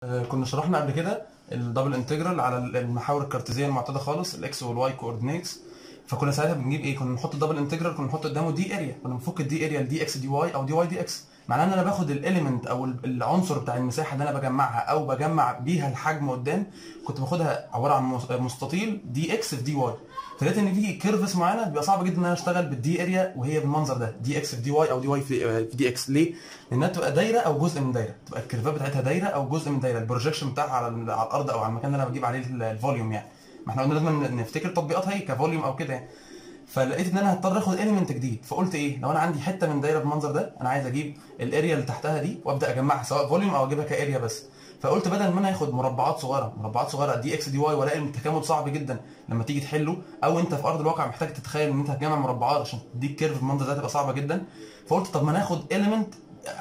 آه، كنا شرحنا قبل كده الدبل انتجرال على المحاور الكارتيزيه المعتاده خالص الاكس والواي كوردينيتس فكنا ساعتها بنجيب ايه كنا نحط الدبل انتجرال كنا نحط قدامه دي اريا كنا بنفك الدي اريا لدي اكس دي واي او دي واي دي اكس معناه ان انا باخد الاليمنت او العنصر بتاع المساحه اللي انا بجمعها او بجمع بيها الحجم قدام كنت باخدها عباره عن مس- مستطيل دي اكس في دي واي فلقيت ان في كيرفس معينه بيبقى صعب جدا ان انا اشتغل بالدي اريا وهي بالمنظر ده دي اكس في دي واي او دي واي في آه، في دي اكس ليه؟ لانها تبقى دايره او جزء من دايره تبقى الكيرفات بتاعتها دايره او جزء من دايره البروجيكشن بتاعها على ال- على الارض او على المكان اللي انا بجيب عليه ال- الفوليوم يعني ما احنا قلنا لازم نفتكر تطبيقاتها ايه كفوليوم او كده يعني فلقيت ان انا هضطر اخد اليمنت جديد فقلت ايه لو انا عندي حته من دايره بالمنظر ده انا عايز اجيب الاريا اللي تحتها دي وابدا اجمعها سواء فوليوم او اجيبها كاريا بس فقلت بدل ما انا اخد مربعات صغيره مربعات صغيره دي اكس دي واي والاقي التكامل صعب جدا لما تيجي تحله او انت في ارض الواقع محتاج تتخيل ان انت هتجمع مربعات عشان تديك كيرف بالمنظر ده تبقى صعبه جدا فقلت طب ما انا اخد اليمنت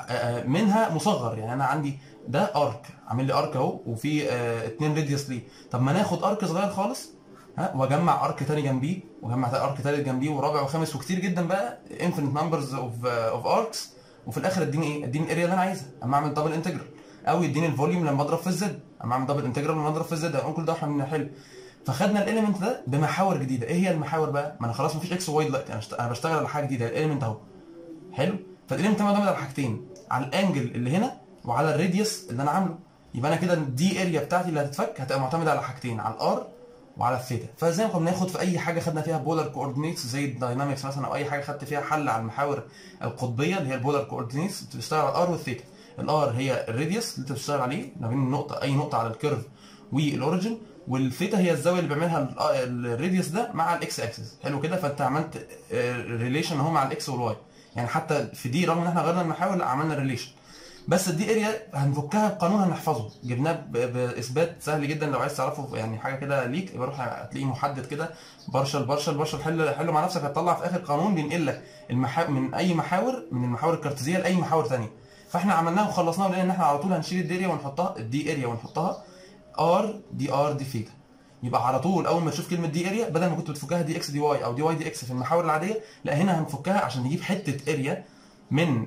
منها مصغر يعني انا عندي ده ارك عامل لي ارك اهو وفي آه، اتنين راديوس ليه طب ما ناخد ارك صغير خالص ها واجمع ارك تاني جنبيه واجمع ارك تالت جنبيه ورابع وخامس وكتير جدا بقى انفينيت نمبرز اوف اوف اركس وفي الاخر اديني ايه؟ اديني الاريا اللي انا عايزها اما اعمل دبل انتجرال او يديني الفوليوم لما اضرب في الزد اما اعمل دبل انتجرال لما اضرب في الزد هنقول كل ده احنا بنحل فخدنا الاليمنت ده بمحاور جديده ايه هي المحاور بقى؟ ما انا خلاص مفيش اكس وواي دلوقتي انا اشت- انا بشتغل على حاجه جديده الاليمنت اهو حلو فالاليمنت ده معتمد على حاجتين على الانجل اللي هنا وعلى الراديوس اللي انا عامله يبقى انا كده دي اريا بتاعتي اللي هتتفك هتبقى معتمده على حاجتين على الار وعلى الثيتا فزي ما كنا بناخد في اي حاجه خدنا فيها بولار كوردينيتس زي الداينامكس مثلا او اي حاجه خدت فيها حل على المحاور القطبيه اللي هي البولار كوردينيتس بتشتغل على الار والثيتا الار هي الراديوس اللي انت بتشتغل عليه ما بين النقطه اي نقطه على الكيرف والاوريجن والثيتا هي الزاويه اللي بيعملها ال- الراديوس ده مع الاكس اكسس حلو كده فانت عملت ريليشن اهو مع الاكس والواي يعني حتى في دي رغم ان احنا غيرنا المحاور لا عملنا ريليشن بس الدي اريا هنفكها بقانون هنحفظه جبناه ب- باثبات سهل جدا لو عايز تعرفه يعني حاجه كده ليك يبقى روح هتلاقيه محدد كده بارشل بارشل بارشل حل حله مع نفسك هتطلع في اخر قانون بينقل لك المحا... من اي محاور من المحاور الكارتيزيه لاي محاور ثانيه فاحنا عملناه وخلصناه لان احنا على طول هنشيل الدي اريا ونحطها الدي اريا ونحطها ار دي ار دي ثيتا يبقى على طول اول ما تشوف كلمه دي اريا بدل ما كنت بتفكها دي اكس دي واي او دي واي دي اكس في المحاور العاديه لا هنا هنفكها عشان نجيب حته اريا من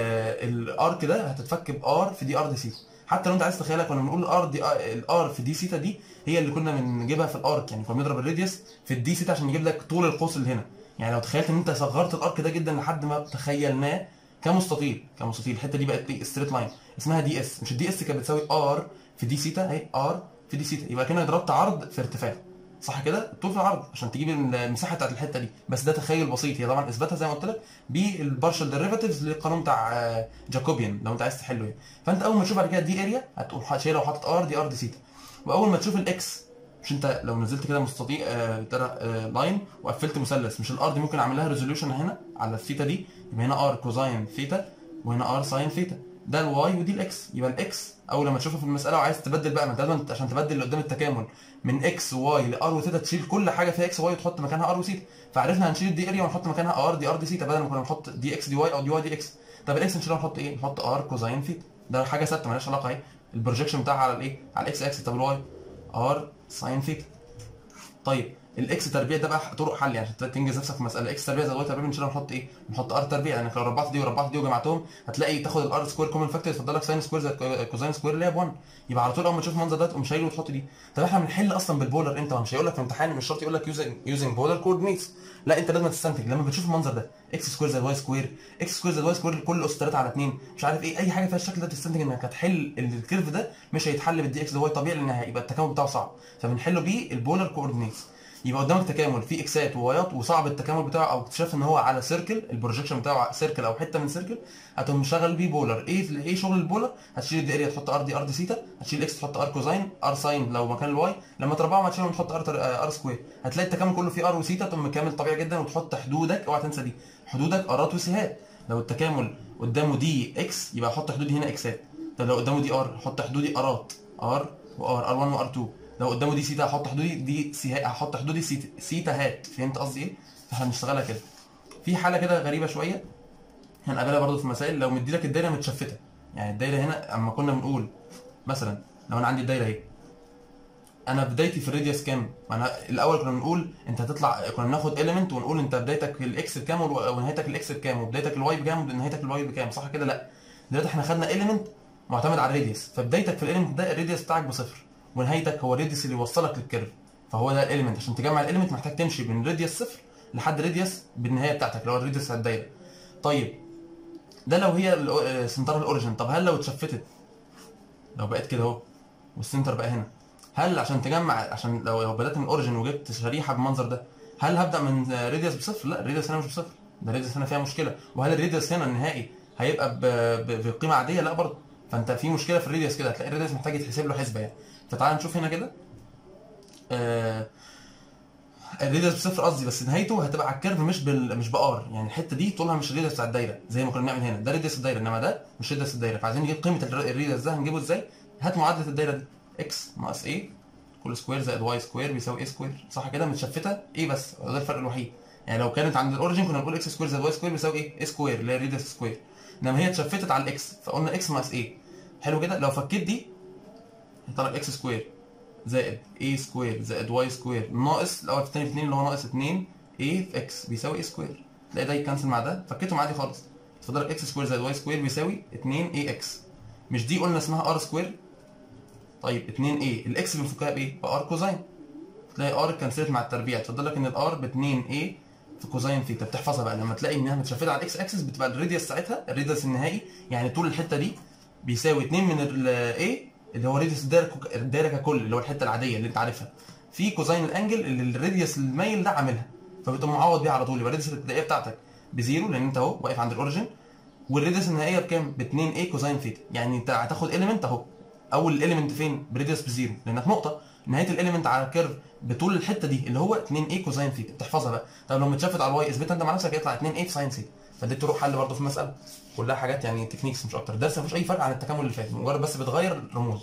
الارك ده هتتفك بار في دي ار دي سيتا حتى لو انت عايز تتخيلها كنا بنقول الار دي الار في دي سيتا دي هي اللي كنا بنجيبها في الارك يعني كنا بنضرب الراديوس في الدي سيتا عشان يجيب لك طول القوس اللي هنا يعني لو تخيلت ان انت صغرت الارك ده جدا لحد ما تخيلناه كمستطيل كمستطيل الحته دي بقت ستريت لاين اسمها دي اس مش الدي اس كانت بتساوي ار في دي سيتا اهي ار في دي سيتا يبقى كده ضربت عرض في ارتفاع صح كده الطول في العرض عشان تجيب المساحه بتاعت الحته دي بس ده تخيل بسيط هي طبعا اثباتها زي ما قلت لك بالبارشال ديريفاتيفز للقانون بتاع آه، جاكوبيان لو انت عايز تحله يعني فانت اول ما تشوف بعد كده دي اريا هتقوم شايلها وحاطط ار دي ار دي سيتا واول ما تشوف الاكس مش انت لو نزلت كده مستطيل آه ترى آه لاين وقفلت مثلث مش الار دي ممكن اعمل لها ريزوليوشن هنا على الثيتا دي يبقى هنا ار كوزاين ثيتا وهنا ار ساين ثيتا ده الواي ودي الاكس يبقى الاكس اول لما تشوفها في المساله وعايز تبدل بقى ما انت لازم عشان تبدل اللي قدام التكامل من اكس واي لار وثيتا تشيل كل حاجه فيها اكس واي وتحط مكانها ار وثيتا فعرفنا هنشيل الدي اريا ونحط مكانها ار دي ار دي ثيتا بدل ما كنا نحط دي اكس دي واي او دي واي دي اكس طب الاكس نشيلها ونحط ايه؟ نحط ار كوزاين ثيتا ده حاجه ثابته مالهاش علاقه اهي البروجيكشن بتاعها على الايه؟ على الاكس اكس طب الواي ار ساين ثيتا طيب الاكس تربيع ده بقى طرق حل يعني عشان تنجز نفسك في مساله اكس تربيع زائد واي تربيع بنشيلها ونحط ايه؟ نحط ار تربيع لانك لو ربعت دي وربعت دي وجمعتهم هتلاقي تاخد الار سكوير كومن فاكتور يتفضل لك ساين سكوير زائد كوزاين سكوير اللي هي ب 1 يبقى على طول اول ما تشوف المنظر ده تقوم شايله وتحط دي طب احنا بنحل اصلا بالبولر انت مش هيقول لك في امتحان مش شرط يقول لك يوزنج يوزنج بولر كوردينيتس لا انت لازم تستنتج لما بتشوف المنظر ده اكس سكوير زائد واي سكوير اكس سكوير زائد واي سكوير كل اس 3 على 2 مش عارف ايه اي حاجه فيها الشكل ده تستنتج انك هتحل الكيرف ده مش هيتحل بالدي اكس واي طبيعي لان هيبقى التكامل بتاعه صعب فبنحله بيه البولر كوردينيتس يبقى قدامك تكامل فيه اكسات ووايات وصعب التكامل بتاعه او اكتشاف ان هو على سيركل البروجيكشن بتاعه سيركل او حته من سيركل هتقوم مشغل بيه بولر ايه ايه شغل البولر هتشيل الدي اريا تحط ار دي ار دي سيتا هتشيل اكس تحط ار كوزاين ار ساين لو مكان الواي لما تربعهم هتشيلهم تحط ار ار سكوير هتلاقي التكامل كله فيه ار وسيتا تقوم مكامل طبيعي جدا وتحط حدودك اوعى تنسى دي حدودك ارات وسيهات لو التكامل قدامه دي اكس يبقى احط حدودي هنا اكسات طب لو قدامه دي ار احط حدودي ارات ار وار ار 1 وار 2 لو قدامه دي سيتا هحط حدودي دي سي هحط حدودي سيتا سيتا هات فهمت قصدي ايه؟ فاحنا هنشتغلها كده في حاله كده غريبه شويه هنقابلها برضه في مسائل لو مدي لك الدايره متشفته يعني الدايره هنا اما كنا بنقول مثلا لو انا عندي الدايره اهي انا بدايتي في الراديوس كام؟ ما انا الاول كنا بنقول انت هتطلع كنا بناخد اليمنت ونقول انت بدايتك الاكس بكام ونهايتك الاكس بكام وبدايتك الواي بكام ونهايتك الواي بكام صح كده؟ لا دلوقتي احنا خدنا اليمنت معتمد على الراديوس فبدايتك في الاليمنت ده الراديوس بتاعك بصفر ونهايتك هو الراديوس اللي يوصلك للكيرف فهو ده الاليمنت عشان تجمع الاليمنت محتاج تمشي من راديوس صفر لحد راديوس بالنهايه بتاعتك اللي هو الراديوس بتاع الدايره طيب ده لو هي سنتر الاوريجن طب هل لو اتشفتت لو بقت كده اهو والسنتر بقى هنا هل عشان تجمع عشان لو لو بدات من الاوريجن وجبت شريحه بالمنظر ده هل هبدا من راديوس بصفر؟ لا الراديوس هنا مش بصفر ده الراديوس هنا فيها مشكله وهل الراديوس هنا النهائي هيبقى ب- ب- بقيمه عاديه؟ لا برضه فانت في مشكله في الراديوس كده هتلاقي الراديوس محتاج يتحسب له حسبه يعني فتعال نشوف هنا كده آه الراديوس بصفر قصدي بس نهايته هتبقى على الكيرف مش بال مش بار يعني الحته دي طولها مش الراديوس بتاع الدايره زي ما كنا بنعمل هنا ده راديوس الدايره انما ده مش راديوس الدايره فعايزين نجيب قيمه الر- الراديوس ده هنجيبه ازاي؟ هات معادله الدايره دي اكس ناقص ايه كل سكوير زائد واي سكوير بيساوي ايه سكوير صح كده متشفته ايه بس ده الفرق الوحيد يعني لو كانت عند الاوريجن كنا بنقول اكس سكوير زائد واي سكوير بيساوي ايه ايه سكوير اللي هي راديوس سكوير انما هي اتشفتت على الاكس فقلنا اكس ناقص ايه حلو كده لو فكيت دي هيطلع لك اكس سكوير زائد a سكوير زائد y سكوير ناقص الاول في الثاني في 2 اللي هو ناقص 2 a في x بيساوي a سكوير تلاقي ده يتكنسل مع ده فكيتهم عادي خالص اتفضل لك x سكوير زائد y سكوير بيساوي 2 ax مش دي قلنا اسمها r سكوير طيب 2 a الاكس بنفكها بايه؟ بار كوزين تلاقي ار اتكنسلت مع التربيع اتفضل لك ان الار ب 2 a في كوزين ثيتا بتحفظها بقى لما تلاقي انها متشفته على الاكس اكسس بتبقى الراديوس ساعتها الراديوس النهائي يعني طول الحته دي بيساوي 2 من ال a اللي هو راديوس الدايره كك- الدايره ككل اللي هو الحته العاديه اللي انت عارفها في كوزين الانجل اللي الراديوس المايل ده عاملها فبتقوم معوض بيها على طول يبقى الراديوس الابتدائيه بتاعتك بزيرو لان انت اهو واقف عند الاوريجن والراديوس النهائيه بكام؟ ب 2 a كوزين ثيتا يعني انت هتاخد اليمنت اهو اول اليمنت فين؟ براديوس بزيرو لانك نقطه نهايه الاليمنت على الكيرف بطول الحته دي اللي هو 2 a كوزين ثيتا بتحفظها بقى طب لو متشافت على الواي اثبتها انت مع نفسك يطلع 2 a في ساين ثيتا فدي طرق حل برضه في المساله كلها حاجات يعني تكنيكس مش اكتر درس مفيش اي فرق عن التكامل اللي فات مجرد بس بتغير رموز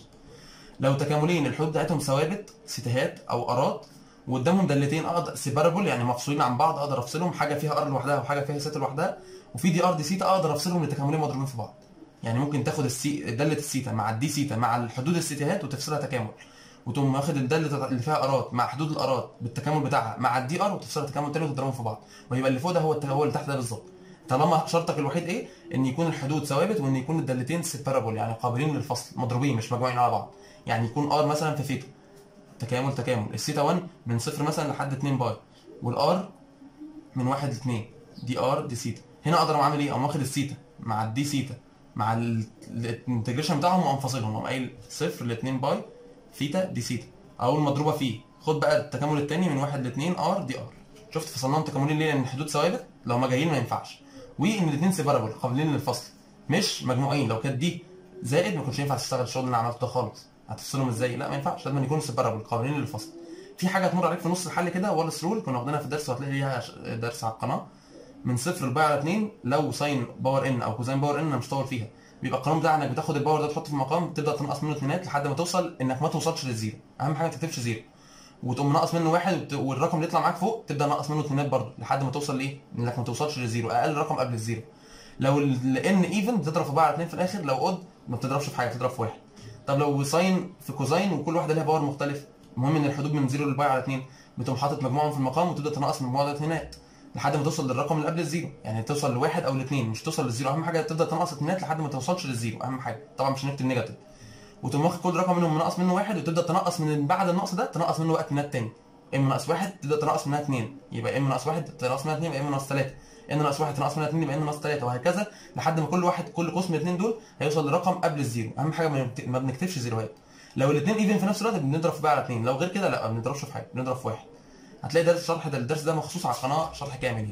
لو تكاملين الحدود بتاعتهم ثوابت سيتيهات او ارات وقدامهم دالتين اقدر سيبارابل يعني مفصولين عن بعض اقدر افصلهم حاجه فيها ار لوحدها وحاجه فيها سيتا لوحدها وفي دي ار دي سيتا اقدر افصلهم لتكاملين مضروبين في بعض يعني ممكن تاخد السي داله السيتا مع الدي سيتا مع الحدود السيتيهات وتفصلها تكامل وتقوم واخد الداله اللي فيها ارات مع حدود الارات بالتكامل بتاعها مع الدي ار وتفصلها تكامل تاني وتضربهم في بعض ويبقى اللي فوق ده هو الت- هو اللي تحت ده بالظبط طالما شرطك الوحيد ايه ان يكون الحدود ثوابت وان يكون الدالتين سيبارابل يعني قابلين للفصل مضروبين مش مجموعين على بعض يعني يكون ار مثلا في ثيتا تكامل تكامل الثيتا 1 من صفر مثلا لحد 2 باي والار من 1 ل 2 دي ار دي سيتا هنا اقدر أقوم عامل ايه اقوم واخد الثيتا مع الدي سيتا مع ال- الانتجريشن بتاعهم واقوم فاصلهم اقوم قايل صفر ل 2 باي ثيتا دي سيتا اول مضروبه فيه خد بقى التكامل الثاني من 1 ل 2 ار دي ار شفت فصلناهم تكاملين ليه لان الحدود ثوابت لو ما جايين ما ينفعش وان الاثنين سيبارابل قابلين للفصل مش مجموعين لو كانت دي زائد ما كنتش ينفع تشتغل الشغل اللي انا عملته ده خالص هتفصلهم ازاي لا ما ينفعش لازم يكونوا سيبارابل قابلين للفصل في حاجه هتمر عليك في نص الحل كده والس رول كنا واخدينها في الدرس وهتلاقي ليها ش- درس على القناه من صفر لباي على 2 لو ساين باور ان او كوزين باور ان انا مش طول فيها بيبقى القانون بتاعنا انك بتاخد الباور ده تحطه في المقام تبدا تنقص منه اثنينات لحد ما توصل انك ما توصلش للزيرو اهم حاجه ما تكتبش زيرو وتقوم ناقص منه واحد وت- والرقم اللي يطلع معاك فوق تبدا ناقص منه اثنينات برضه لحد ما توصل لايه؟ انك ما توصلش للزيرو اقل رقم قبل الزيرو لو الان ايفن بتضرب في بعض على 2 في الاخر لو اود ما بتضربش في حاجه بتضرب في واحد طب لو ساين في كوزين وكل واحده ليها باور مختلف المهم ان الحدود من زيرو للباي على 2 بتقوم حاطط مجموعهم في المقام وتبدا تنقص من المجموعه ده اثنينات لحد ما توصل للرقم اللي قبل الزيرو يعني توصل لواحد او لاثنين مش توصل للزيرو اهم حاجه تبدا تنقص اثنينات لحد ما توصلش للزيرو اهم حاجه طبعا مش هنكتب نيجاتيف وتقوم واخد كل رقم منهم منقص منه واحد وتبدا تنقص من بعد النقص ده تنقص منه بقى اثنينات تاني ام ناقص واحد تبدا تنقص منها اثنين يبقى ام ناقص واحد تنقص منها اثنين يبقى ام ناقص ثلاثه ان ناقص واحد تنقص منها اثنين يبقى ان ناقص ثلاثه وهكذا لحد ما كل واحد كل قوس من الاثنين دول هيوصل لرقم قبل الزيرو اهم حاجه ما بنكت- ما بنكتبش زيروهات لو الاثنين ايفن في نفس الوقت بنضرب في بقى على اثنين لو غير كده لا ما بنضربش في حاجه بنضرب في واحد هتلاقي درس شرح ده الدرس ده مخصوص على القناه شرح كامل يعني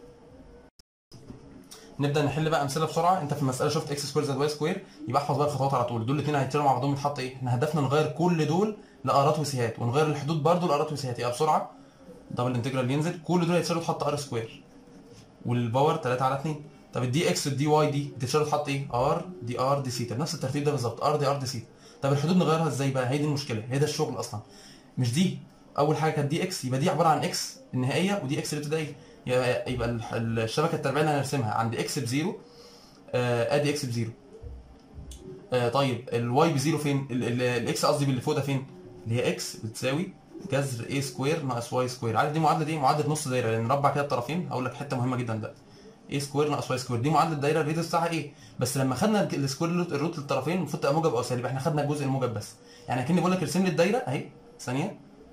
نبدا نحل بقى امثله بسرعه انت في المساله شفت اكس سكوير زائد واي سكوير يبقى احفظ بقى الخطوات على طول دول الاثنين هيتشالوا مع بعضهم يتحط ايه احنا هدفنا نغير كل دول لارات وسيهات ونغير الحدود برضو لارات وسيهات يبقى بسرعه دبل انتجرال ينزل كل دول هيتشالوا تحط ار سكوير والباور 3 على 2 طب الدي اكس والدي واي دي بتتشالوا تحط ايه ار دي ار دي سيتا بنفس الترتيب ده بالظبط ار دي ار دي سيتا طب الحدود نغيرها ازاي بقى هي دي المشكله هي ده الشغل اصلا مش دي اول حاجه كانت دي اكس يبقى دي عباره عن اكس النهائيه ودي اكس الابتدائيه يبقى يبقى الح- الشبكه التربيعيه اللي هنرسمها عند اكس بزيرو آه، ادي اكس بزيرو آه طيب الواي بزيرو فين ال- ال- الاكس قصدي باللي فوق ده فين اللي هي اكس بتساوي جذر a سكوير ناقص واي سكوير عارف دي معادله دي معادله نص دايره لان نربع كده الطرفين هقول لك حته مهمه جدا دلوقتي ايه سكوير ناقص واي سكوير دي معادله الدايره الريديوس بتاعها ايه بس لما خدنا السكوير روت الروت للطرفين المفروض تبقى موجب او سالب احنا خدنا الجزء الموجب بس يعني كاني بقول لك ارسم لي الدايره اهي ثانيه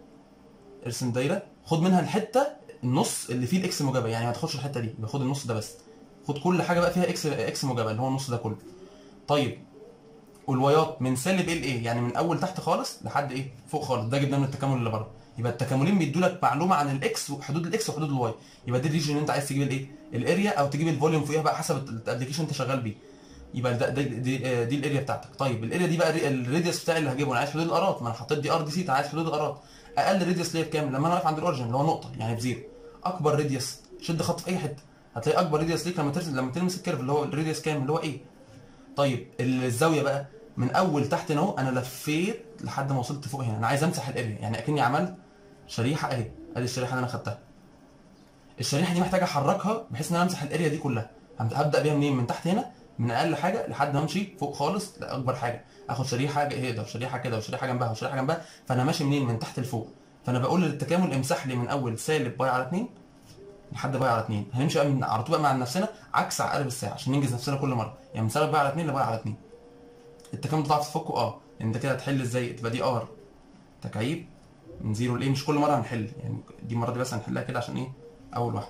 ارسم دايره خد منها الحته النص اللي فيه الاكس موجبه يعني ما تاخدش الحته دي يبقى خد النص ده بس خد كل حاجه بقى فيها اكس اكس موجبه اللي هو النص ده كله طيب والوايات من سالب ال ايه يعني من اول تحت خالص لحد ايه فوق خالص ده جبناه من التكامل اللي بره يبقى التكاملين بيدوا لك معلومه عن الاكس وحدود الاكس وحدود الواي يبقى دي الريجن اللي انت عايز تجيب الايه الاريا او تجيب الفوليوم فوقيها بقى حسب الابلكيشن انت شغال بيه يبقى ده, ده دي, آه، دي الاريا بتاعتك طيب الاريا دي بقى الري- الراديوس بتاعي اللي هجيبه انا عايز حدود الارات ما انا حطيت دي ار دي سيتا عايز حدود الارات اقل راديوس ليا بكام لما انا واقف عند الاوريجن اللي هو نقطه يعني بزيرو اكبر راديوس شد خط في اي حته هتلاقي اكبر راديوس ليك لما ترسم لما تلمس الكيرف اللي هو الراديوس كام اللي هو ايه طيب الزاويه بقى من اول تحت هنا اهو انا لفيت لحد ما وصلت فوق هنا انا عايز امسح الاريا يعني اكني عملت شريحه اهي ادي الشريحه اللي انا خدتها الشريحه دي محتاج احركها بحيث ان انا امسح الاريا دي كلها هبد- هبدا بيها منين من تحت هنا من اقل حاجه لحد ما امشي فوق خالص لاكبر حاجه اخد شريحه كده وشريحه كده وشريحه جنبها وشريحه جنبها فانا ماشي منين من تحت لفوق فانا بقول للتكامل امسح لي من اول سالب باي على 2 لحد باي على 2 هنمشي بقى من على طول بقى مع نفسنا عكس عقارب الساعه عشان ننجز نفسنا كل مره يعني من سالب باي على 2 لباي على 2 التكامل ده تعرف تفكه اه انت كده هتحل ازاي تبقى دي ار تكعيب من زيرو لايه مش كل مره هنحل يعني دي المره دي بس هنحلها كده عشان ايه اول واحده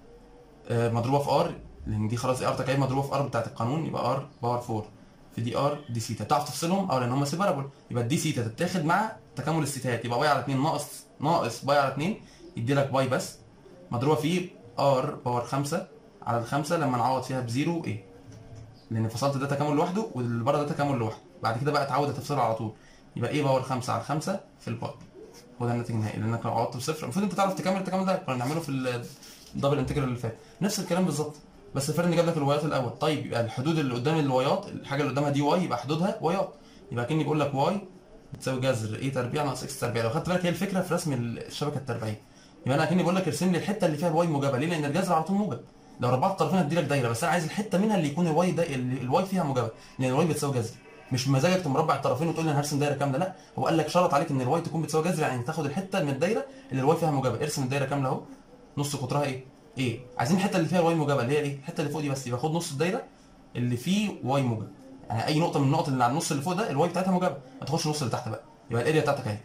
آه، مضروبه في ار لان دي خلاص ار تكعيب مضروبه في ار بتاعت القانون يبقى ار باور 4 في دي ار دي سيتا تعرف تفصلهم اه لان هم سيبرابل يبقى الدي سيتا تتاخد مع تكامل السيتات يبقى باي على 2 ناقص ناقص باي على 2 يدي لك باي بس مضروبه في ار باور 5 على الخمسه لما نعوض فيها بزيرو ايه لان فصلت ده تكامل لوحده واللي بره ده تكامل لوحده بعد كده بقى اتعود تفصله على طول يبقى ايه باور 5 على 5 في الباي هو ده الناتج النهائي لانك لو عوضت بصفر المفروض انت تعرف تكمل التكامل ده كنا بنعمله في الدبل انتجرال اللي فات نفس الكلام بالظبط بس الفرق ان جاب لك الوايات الاول طيب يبقى الحدود اللي قدام الوايات الحاجه اللي قدامها دي واي يبقى حدودها وايات يبقى كاني بقول لك واي بتساوي جذر ايه تربيع ناقص اكس تربيع لو خدت بالك هي الفكره في رسم الشبكه التربيعيه يبقى انا كاني بقول لك ارسم لي الحته اللي فيها الواي موجبه ليه لان الجذر على طول موجب لو ربعت الطرفين هدي لك دايره بس انا عايز الحته منها اللي يكون الواي ده اللي الواي فيها موجبه لان الواي بتساوي جذر مش بمزاجك تقوم مربع الطرفين وتقول لي انا هرسم دايره كامله لا هو قال لك شرط عليك ان الواي تكون بتساوي جذر يعني تاخد الحته من الدايره اللي الواي فيها موجبه ارسم الدايره كامله اهو نص قطرها ايه ايه عايزين الحته اللي فيها واي موجبه اللي هي ايه الحته اللي فوق دي بس يبقى خد نص الدايره اللي فيه واي موجب يعني اي نقطه من النقط اللي على النص اللي فوق ده الواي بتاعتها موجبه ما تاخدش النص اللي تحت بقى يبقى الاريا بتاعتك اهي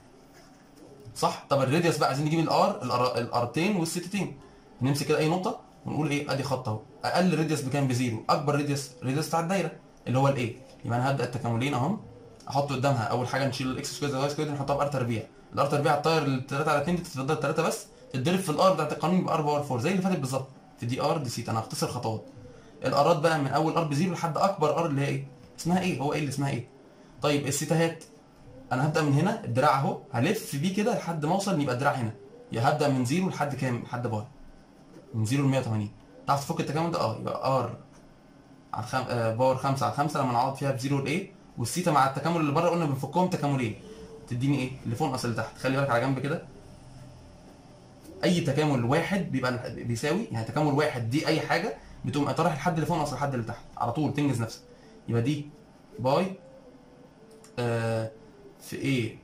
صح طب الراديوس بقى عايزين نجيب الار الارتين والستتين نمسك كده اي نقطه ونقول ايه ادي خط اهو اقل راديوس بكام بزيرو اكبر راديوس راديوس بتاع الدايره اللي هو الايه يبقى انا هبدا التكاملين اهم احط قدامها اول حاجه نشيل الاكس سكوير زائد واي سكوير نحطها بار تربيع الار تربيع الطاير ال 3 على 2 دي تتفضل 3 بس تتضرب في الار بتاعت القانون يبقى ار باور 4 زي اللي فاتت بالظبط في دي ار دي سيتا انا هختصر خطوات الارات بقى من اول ار بزيرو لحد اكبر ار اللي هي ايه اسمها ايه هو ايه اللي اسمها ايه طيب السيتاهات انا هبدا من هنا الدراع اهو هلف بيه كده لحد ما اوصل يبقى الدراع هنا يا هبدا من زيرو لحد كام لحد باي من زيرو ل 180 تعرف تفك التكامل ده اه يبقى ار على خم... آه باور 5 على 5 لما نعوض فيها بزيرو لايه والسيتا مع التكامل اللي بره قلنا بنفكهم تكاملين تديني ايه اللي فوق ناقص اللي تحت خلي بالك على جنب كده اي تكامل واحد بيبقى بيساوي يعني تكامل واحد دي اي حاجه بتقوم طرح الحد اللي فوق ناقص الحد اللي تحت على طول تنجز نفسك يبقى دي باي آه في ايه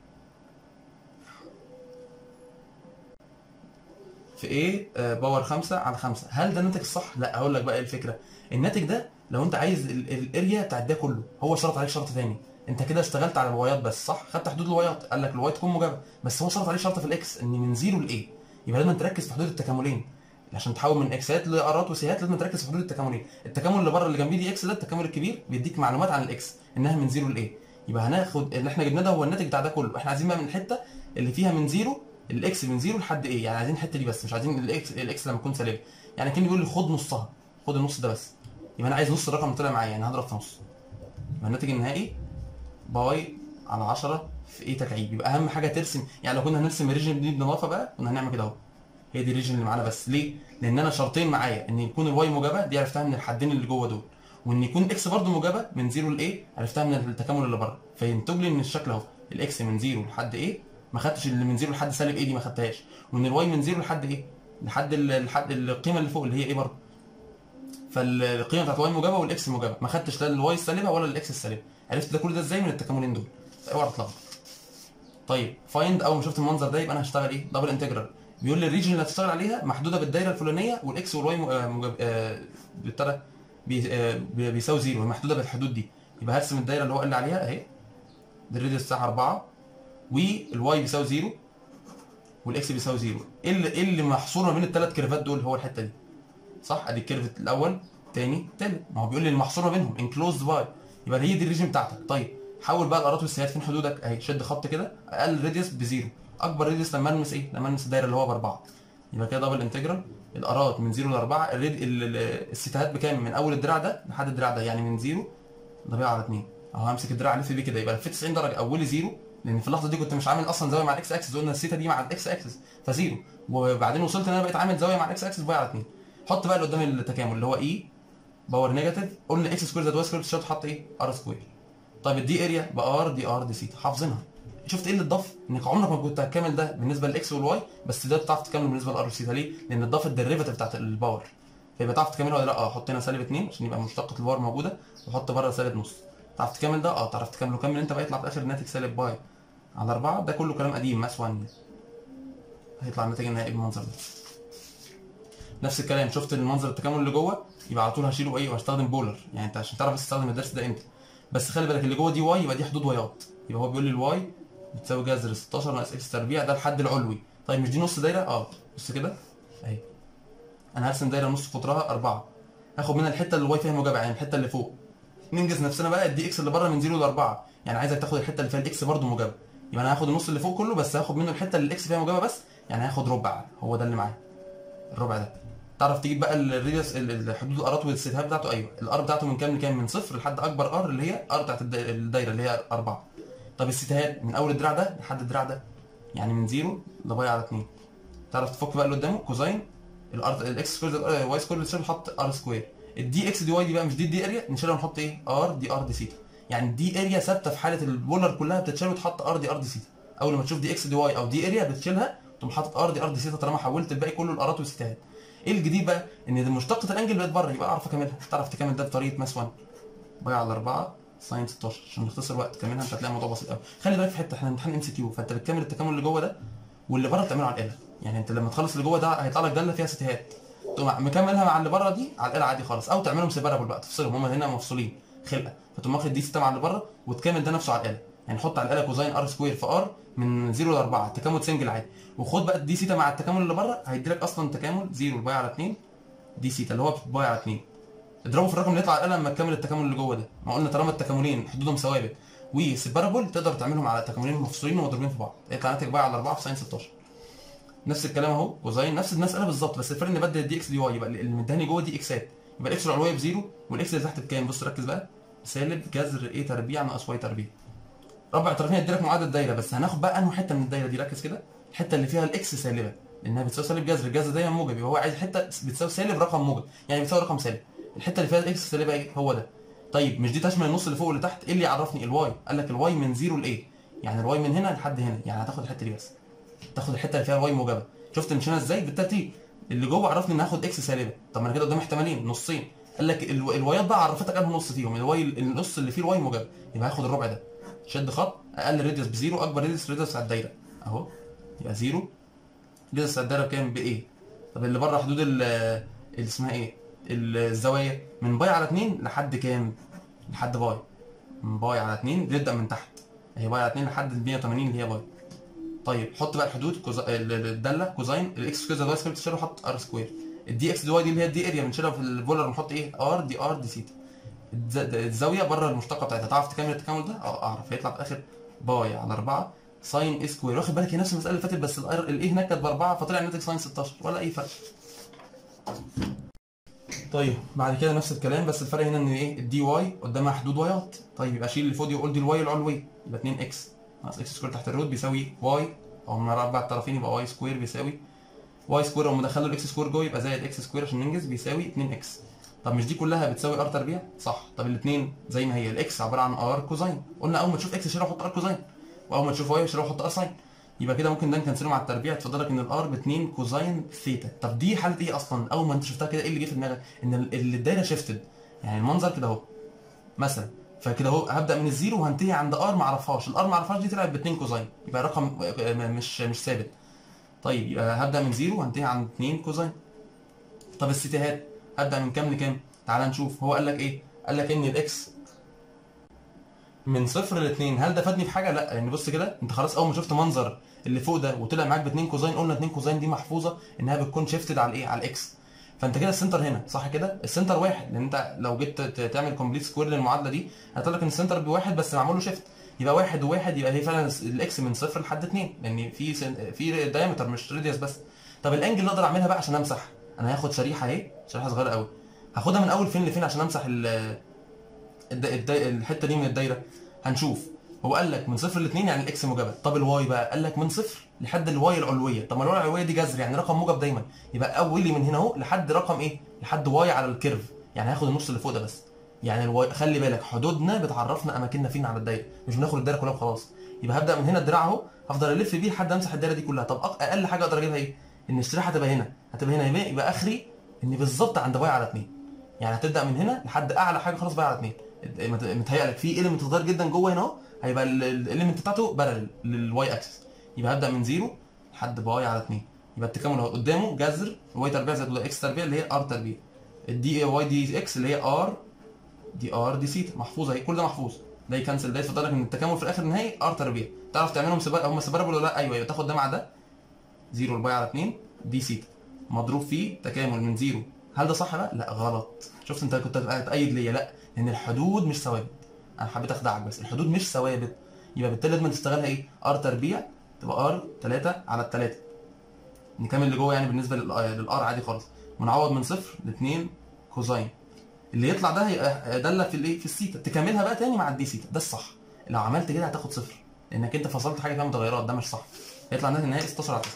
في ايه آه باور 5 على 5 هل ده الناتج الصح لا هقول لك بقى ايه الفكره الناتج ده لو انت عايز ال- ال- الاريا بتاعت ده كله هو شرط عليك شرط تاني انت كده اشتغلت على الوايات بس صح خدت حدود الوايات قال لك الواي تكون موجبه بس هو شرط عليك شرط في الاكس ان من زيرو لايه يبقى لازم تركز في حدود التكاملين عشان تحول من اكسات لارات وسيهات لازم تركز في حدود التكاملين التكامل اللي بره اللي جنبيه دي اكس ده التكامل الكبير بيديك معلومات عن الاكس انها من زيرو لايه يبقى هناخد اللي احنا جبناه ده هو الناتج بتاع ده كله احنا عايزين بقى من الحته اللي فيها من زيرو الاكس من زيرو لحد ايه يعني عايزين الحته دي بس مش عايزين الاكس الاكس لما تكون سالبه يعني كان بيقول لي خد نصها خد النص ده بس يبقى انا عايز نص الرقم اللي طلع معايا يعني هضرب في نص يبقى الناتج النهائي باي على 10 في ايه تكعيب يبقى اهم حاجه ترسم يعني لو كنا هنرسم الريجن دي بنظافه بقى كنا هنعمل كده اهو هي دي الريجن اللي معانا بس ليه؟ لان انا شرطين معايا ان يكون الواي موجبه دي عرفتها من الحدين اللي جوه دول وان يكون اكس برضه موجبه من زيرو لايه عرفتها من التكامل اللي بره فينتج لي ان الشكل اهو الاكس من زيرو لحد ايه ما خدتش اللي من زيرو لحد سالب ايه دي ما خدتهاش وان الواي من زيرو لحد ايه لحد ال- لحد القيمه اللي فوق اللي هي ايه برضه فالقيمه بتاعت الواي موجبه والاكس موجبه ما خدتش لا الواي السالبه ولا الاكس السالبه عرفت ده كل ده ازاي من التكاملين دول اوعى تتلخبط طيب فايند اول ما شفت المنظر ده يبقى انا هشتغل ايه دبل انتجرال بيقول لي الريجن اللي هتشتغل عليها محدوده بالدايره الفلانيه والاكس والواي م- آه، مجاب- آه، بالتالي بي- آه، بي- بيساوي زيرو محدوده بالحدود دي يبقى هرسم الدايره اللي هو قال لي عليها اهي دي الريديوس بتاعها 4 والواي بيساوي زيرو والاكس بيساوي زيرو ايه اللي ايه اللي محصور ما بين الثلاث كيرفات دول هو الحته دي صح ادي الكيرف الاول تاني تالت ما هو بيقول لي المحصور ما بينهم انكلوزد باي يبقى هي دي الريجن بتاعتك طيب حول بقى الارات والسيات فين حدودك اهي شد خط كده اقل راديوس بزيرو اكبر راديوس لما المس ايه لما المس الدايره اللي هو باربعه يبقى كده دبل انتجرال الارات من زيرو لاربعه الريد ال- ال- الستات بكام من اول الدراع ده لحد الدراع ده يعني من زيرو ضبيعه على اتنين اهو همسك الدراع الف بيه كده يبقى في 90 درجه اولي زيرو لان في اللحظه دي كنت مش عامل اصلا زاويه مع الاكس اكسس قلنا السيتا دي مع الاكس اكسس فزيرو وبعدين وصلت ان انا بقيت عامل زاويه مع الاكس اكسس باي على 2 حط بقى اللي قدام التكامل اللي هو اي باور نيجاتيف قلنا اكس سكوير زائد واي سكوير تشتغل تحط ايه ار سكوير طيب الدي اريا بار دي ار دي سيتا حافظينها شفت ايه اللي اتضاف انك عمرك ما كنت هتكمل ده بالنسبه للاكس والواي بس ده بتعرف تكمله بالنسبه للار والسيتا ليه؟ لان اتضاف الديريفاتيف بتاعت الباور فيبقى تعرف تكمله ولا لا اه حط هنا سالب 2 عشان يبقى مشتقه الباور موجوده وحط بره سالب نص تعرف تكمل ده اه تعرف تكمله كمل انت بقى يطلع في الاخر الناتج سالب باي على 4 ده كله كلام قديم ماس 1 هيطلع الناتج النهائي بالمنظر ده نفس الكلام شفت المنظر التكامل اللي جوه يبقى على طول هشيله ايه وهستخدم بولر يعني انت عشان تعرف بس تستخدم الدرس ده امتى بس خلي بالك اللي جوه دي واي يبقى دي حدود وايات يبقى هو بيقول لي الواي بتساوي جذر 16 ناقص اكس تربيع ده الحد العلوي طيب مش دي نص دايره اه بص كده اهي انا هرسم دايره نص قطرها 4 هاخد منها الحته اللي الواي فيها موجبه يعني الحته اللي فوق ننجز نفسنا بقى الدي اكس اللي بره من 0 ل 4 يعني عايزك تاخد الحته اللي فيها الاكس برده موجبه يبقى انا هاخد النص اللي فوق كله بس هاخد منه الحته اللي الاكس فيها موجبه بس يعني هاخد ربع هو ده اللي معايا الربع ده تعرف تجيب بقى الريديوس ال- ال- حدود الارات والستهاب بتاعته ايوه الار بتاعته من كام لكام من صفر لحد اكبر ار اللي هي ار بتاعت الدا- الدايره اللي هي 4 طب الستهات من اول الدراع ده لحد الدراع ده يعني من 0 لباي على 2 تعرف تفك بقى اللي قدامه كوزين الار الاكس سكوير زائد واي سكوير بتشيل نحط ار سكوير الدي اكس دي واي دي بقى مش دي الدي اريا نشيلها ونحط ايه ار دي ار دي سيتا يعني الدي اريا ثابته في حاله البولر كلها بتتشال وتحط ار دي ار دي سيتا اول ما تشوف دي اكس دي واي او دي اريا بتشيلها تقوم حاطط ار دي ار دي سيتا طالما حولت الباقي كله الارات والستات ايه الجديد بقى ان دي مشتقه الانجل بقت بره يبقى اعرف اكملها تعرف تكمل ده بطريقه ماس 1 باي على 4 ساين 16 عشان نختصر وقت كملها انت هتلاقي الموضوع بسيط قوي خلي بالك في حته احنا امتحان ام سي كيو فانت بتكمل التكامل اللي جوه ده واللي بره بتعمله على الاله يعني انت لما تخلص اللي جوه ده هيطلع لك داله فيها ستيهات تقوم مكملها مع اللي بره دي على الاله عادي خالص او تعملهم سيبارابل بقى تفصلهم هم هنا مفصولين خلقه فتقوم واخد دي 6 مع اللي بره وتكمل ده نفسه على الاله يعني حط على الاله كوزين ار سكوير في ار من 0 ل 4 تكامل سنجل عادي وخد بقى دي سيتا مع التكامل اللي بره هيدي لك اصلا تكامل 0 باي على 2 دي سيتا اللي هو باي على 2 اضربه في الرقم اللي يطلع على الاله لما تكمل التكامل اللي جوه ده ما قلنا طالما التكاملين حدودهم ثوابت وسيبارابل تقدر تعملهم على تكاملين مفصولين ومضروبين في بعض يطلع ناتج باي على 4 في ساين 16 نفس الكلام اهو كوزين نفس المساله بالظبط بس الفرق ان بدل الدي اكس دي واي يبقى اللي مداني جوه دي اكسات يبقى الاكس العلويه بزيرو والاكس اللي تحت بكام بص ركز بقى سالب جذر ايه تربيع ناقص واي تربيع ربع طرفين هيديلك معادله الدايره بس هناخد بقى انه حته من الدايره دي ركز كده الحته اللي فيها الاكس سالبه لانها بتساوي سالب جذر الجذر دايما موجب يبقى هو عايز حته بتساوي سالب رقم موجب يعني بتساوي رقم سالب الحته اللي فيها الاكس سالبه ايه هو ده طيب مش دي تشمل النص اللي فوق واللي تحت ايه اللي يعرفني الواي قال لك الواي من زيرو لايه يعني الواي من هنا لحد هنا يعني هتاخد الحته دي بس تاخد الحته اللي فيها الواي موجبه شفت مشينا ازاي بالترتيب اللي جوه عرفني ان هاخد اكس سالبه طب ما انا كده قدامي احتمالين نصين قال لك الو- الوايات بقى عرفتك انه نص فيهم الواي النص اللي فيه الواي موجبه يبقى هاخد الربع ده شد خط اقل راديوس بزيرو اكبر راديوس راديوس على الدايره اهو يبقى زيرو راديوس على الدايره بكام بايه طب اللي بره حدود ال اللي اسمها ايه الزوايا من باي على 2 لحد كام لحد باي من باي على 2 بنبدا من تحت هي باي على 2 لحد ال 180 اللي هي باي طيب حط بقى الحدود كوز... ال- ال- الداله كوزين الاكس سكوير زائد واي سكوير بتشيله حط ار سكوير الدي اكس دي واي دي اللي هي الدي اريا بنشيلها في البولر بنحط ايه ار دي ار دي سيتا الز- الزاويه بره المشتقه بتاعتها تعرف تكمل التكامل ده؟ اه اعرف هيطلع في الاخر باي على 4 ساين اي سكوير واخد بالك هي نفس المساله اللي فاتت بس الار الايه هناك كانت باربعه فطلع الناتج ساين 16 ولا اي فرق طيب بعد كده نفس الكلام بس الفرق هنا ان ايه الدي واي قدامها حدود وايات طيب يبقى شيل اللي فوق دي وقول دي الواي العلويه يبقى 2 اكس ناقص اكس سكوير تحت الروت بيساوي واي او من اربع الطرفين يبقى واي سكوير بيساوي واي سكوير او مدخله الاكس سكوير جوه يبقى زائد اكس سكوير عشان ننجز بيساوي 2 اكس طب مش دي كلها بتساوي ار تربيع صح طب الاثنين زي ما هي الاكس عباره عن ار كوزين قلنا اول ما تشوف اكس شيلها وحط ار كوزين واول ما تشوف واي شيلها وحط ار ساين يبقى كده ممكن ده نكنسله مع التربيع اتفضل لك ان الار ب 2 كوزين ثيتا طب دي حاله ايه اصلا اول ما انت شفتها كده ايه اللي جه في دماغك ان ال- ال- الدايره شيفتد يعني المنظر كده اهو مثلا فكده اهو هبدا من الزيرو وهنتهي عند ار ما اعرفهاش الار ما اعرفهاش دي طلعت ب 2 كوزين يبقى رقم آه، مش مش ثابت طيب يبقى هبدا من زيرو وهنتهي عند 2 كوزين طب السيتيهات هبدا من كام لكام تعال نشوف هو قال لك ايه قال لك ان الاكس من صفر ل 2 هل ده فادني في حاجه لا لان بص كده انت خلاص اول ما شفت منظر اللي فوق ده وطلع معاك ب 2 كوزين قلنا 2 كوزين دي محفوظه انها بتكون شيفتد على الايه على الاكس فانت كده السنتر هنا صح كده السنتر واحد لان انت لو جيت ت- تعمل كومبليت سكوير للمعادله دي هتقول لك ان السنتر بواحد بس معمول له شيفت يبقى واحد وواحد يبقى هي فعلا الاكس من صفر لحد اتنين لان في سن... في دايمتر مش راديوس بس طب الانجل اللي اقدر اعملها بقى عشان امسح انا هاخد شريحه اهي شريحه صغيره قوي هاخدها من اول فين لفين عشان امسح ال... الد... الد... الحته دي من الدايره هنشوف هو قال لك من صفر ل 2 يعني الاكس موجبه طب الواي بقى قال لك من صفر لحد الواي العلويه طب ما الواي العلويه دي جذر يعني رقم موجب دايما يبقى اولي من هنا اهو لحد رقم ايه لحد واي على الكيرف يعني هاخد النص اللي فوق ده بس يعني الواي خلي بالك حدودنا بتعرفنا اماكننا فين على الدايره مش بناخد الدايره كلها وخلاص يبقى هبدا من هنا الدراع اهو هفضل الف بيه لحد امسح الدايره دي كلها طب أق- اقل حاجه اقدر اجيبها ايه ان الشريحه هتبقى هنا هتبقى هنا يبقى, يبقى اخري ان بالظبط عند واي على 2 يعني هتبدا من هنا لحد اعلى حاجه خلاص واي على 2 مت- متهيألك في اليمنت صغير جدا جوه هنا اهو هيبقى الاليمنت بتاعته بارل للواي اكسس يبقى هبدا من زيرو لحد باي على 2 يبقى التكامل اهو قدامه جذر واي تربيع زائد اكس تربيع اللي هي ار تربيع الدي واي دي اكس اللي هي ار دي ار دي سيتا محفوظه اهي كل ده محفوظ ده يكنسل ده يفضل لك ان التكامل في الاخر النهائي ار تربيع تعرف تعملهم سبا... هم سيبرابل ولا لا ايوه يبقى تاخد ده مع ده 0 الباي على 2 دي سيتا مضروب فيه تكامل من زيرو هل ده صح بقى؟ لا غلط شفت انت كنت هتأيد ليا لا لان الحدود مش ثوابت انا حبيت اخدعك بس الحدود مش ثوابت يبقى بالتالي لازم تشتغلها ايه؟ ار تربيع تبقى ار 3 على 3 نكمل اللي جوه يعني بالنسبه لل- للار عادي خالص ونعوض من صفر ل 2 كوزين اللي يطلع ده هيبقى داله في الايه في السيتا تكملها بقى تاني مع الدي سيتا ده الصح لو عملت كده هتاخد صفر لانك انت فصلت حاجه فيها متغيرات ده مش صح هيطلع الناتج النهائي 16 على 9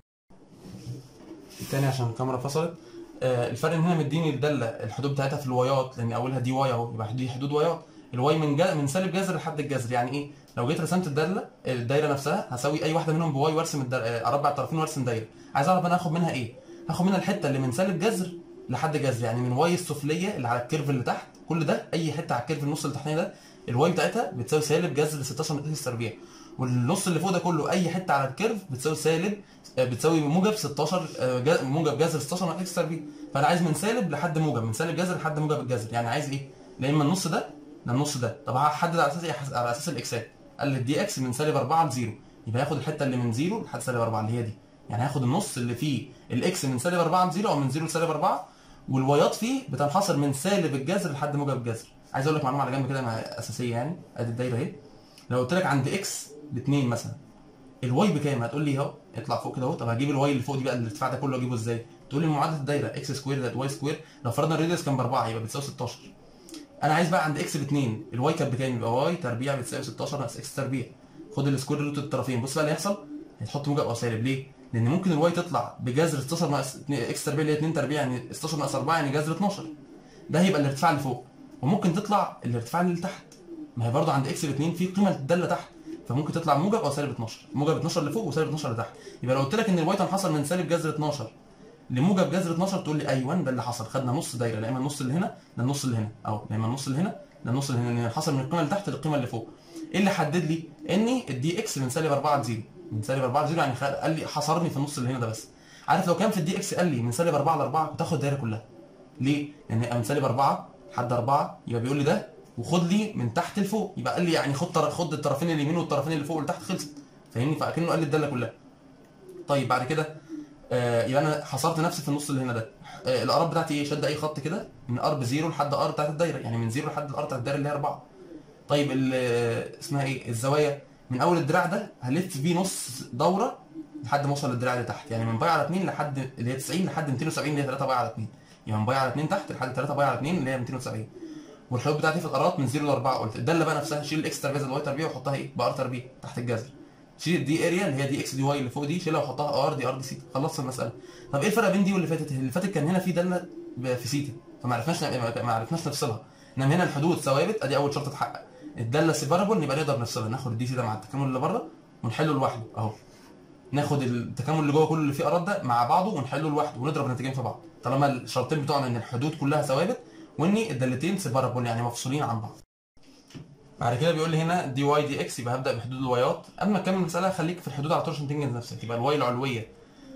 تاني عشان الكاميرا فصلت آه الفرق ان هنا مديني الداله الحدود بتاعتها في الوايات لان اولها دي واي اهو يبقى دي حدود وايات الواي من جا من سالب جذر لحد الجذر يعني ايه لو جيت رسمت الداله الدايره نفسها هساوي اي واحده منهم بواي وارسم الدر... آه، اربع الطرفين وارسم دايره عايز اعرف انا هاخد منها ايه هاخد منها الحته اللي من سالب جذر لحد جذر يعني من واي السفليه اللي على الكيرف اللي تحت كل ده اي حته على الكيرف النص اللي تحتاني ده الواي بتاعتها بتساوي سالب جذر 16 من اكس تربيع والنص اللي فوق ده كله اي حته على الكيرف بتساوي سالب آه، بتساوي موجب 16 آه، جا- موجب جذر 16 من اكس تربيع فانا عايز من سالب لحد موجب من سالب جذر لحد موجب الجذر يعني عايز ايه لا اما النص ده لا النص ده طب هحدد على اساس ايه حس- على اساس الاكسات قال لي الدي اكس من سالب 4 لزيرو يبقى هاخد الحته اللي من زيرو لحد سالب 4 اللي هي دي يعني هاخد النص اللي فيه الاكس من سالب 4 لزيرو او من زيرو لسالب 4 والوايات فيه بتنحصر من سالب الجذر لحد موجب الجذر عايز اقول لك معلومه على جنب كده مع- اساسيه يعني ادي الدايره اهي لو قلت لك عند اكس ب 2 مثلا الواي بكام هتقول لي اهو اطلع فوق كده اهو طب هجيب الواي اللي فوق دي بقى الارتفاع ده كله اجيبه ازاي تقول لي معادله الدايره اكس سكوير زائد واي سكوير لو فرضنا الراديوس كان ب 4 يبقى بتساوي 16 انا عايز بقى عند اكس ب 2 الواي كانت بكام يبقى واي تربيع بتساوي 16 ناقص اكس تربيع خد السكوير روت الطرفين بص بقى اللي هيحصل هتحط موجب او سالب ليه؟ لان ممكن الواي تطلع بجذر 16 ناقص 2 اكس تربيع اللي هي 2 تربيع يعني 16 ناقص 4 يعني جذر 12 ده هيبقى الارتفاع اللي فوق وممكن تطلع الارتفاع اللي تحت ما هي برضه عند اكس ب 2 في قيمه الداله تحت فممكن تطلع موجب او سالب 12 موجب 12 اللي فوق وسالب 12 اللي تحت يبقى لو قلت لك ان الواي تنحصر من سالب جذر 12 لموجب جذر 12 تقول لي ايوه ده اللي حصل خدنا نص دايره لا اما النص اللي هنا لا النص اللي هنا او لا اما النص اللي هنا لا النص اللي هنا يعني حصل من القيمه اللي تحت للقيمه اللي فوق ايه اللي حدد لي اني الدي اكس من سالب 4 ل 0 من سالب 4 ل 0 يعني خ- قال لي حصرني في النص اللي هنا ده بس عارف لو كان في الدي اكس قال لي من سالب 4 ل 4 كنت هاخد الدايره كلها ليه؟ لان من سالب 4 لحد 4 يبقى بيقول لي ده وخد لي من تحت لفوق يبقى قال لي يعني خد طر- خد الطرفين اليمين والطرفين اللي فوق واللي تحت خلصت فاهمني فاكنه قال لي الداله كلها طيب بعد كده آه يبقى انا حصرت نفسي في النص اللي هنا ده آه الاراب بتاعتي ايه شد اي خط كده من ار بزيرو لحد ار بتاعت الدايره يعني من زيرو لحد الار بتاعت الدايره اللي هي 4 طيب ال- آه، اسمها ايه الزوايا من اول الدراع ده هلف بيه نص دوره لحد ما اوصل للدراع اللي تحت يعني من باي على 2 لحد اللي هي 90 لحد 270 اللي هي 3 باي على 2 يعني من باي على 2 تحت لحد 3 باي على 2 اللي هي 270 والحدود بتاعتي في الارات من 0 ل 4 قلت الداله بقى نفسها شيل الاكس تربيع زائد واي تربيع وحطها ايه بار تربيع تحت الجذر شيل الدي اريا اللي هي دي اكس دي واي اللي فوق دي شيلها وحطها ار دي ار دي سيتا خلصت المساله طب ايه الفرق بين دي واللي فاتت اللي فاتت كان هنا في داله ب- في سيتا فما عرفناش ما عرفناش نفصلها انما هنا الحدود ثوابت ادي اول شرط اتحقق الداله سيبرابل يبقى نقدر نفصلها ناخد الدي سيتا مع التكامل اللي بره ونحله لوحده اهو ناخد التكامل اللي جوه كله اللي فيه ارات ده مع بعضه ونحله لوحده ونضرب النتيجين في بعض طالما الشرطين بتوعنا ان الحدود كلها ثوابت وان الدالتين سيبرابل يعني مفصولين عن بعض بعد كده بيقول لي هنا دي واي دي اكس يبقى هبدا بحدود الوايات قبل ما اكمل المساله خليك في الحدود على طول عشان تنجز نفسك يبقى الواي العلويه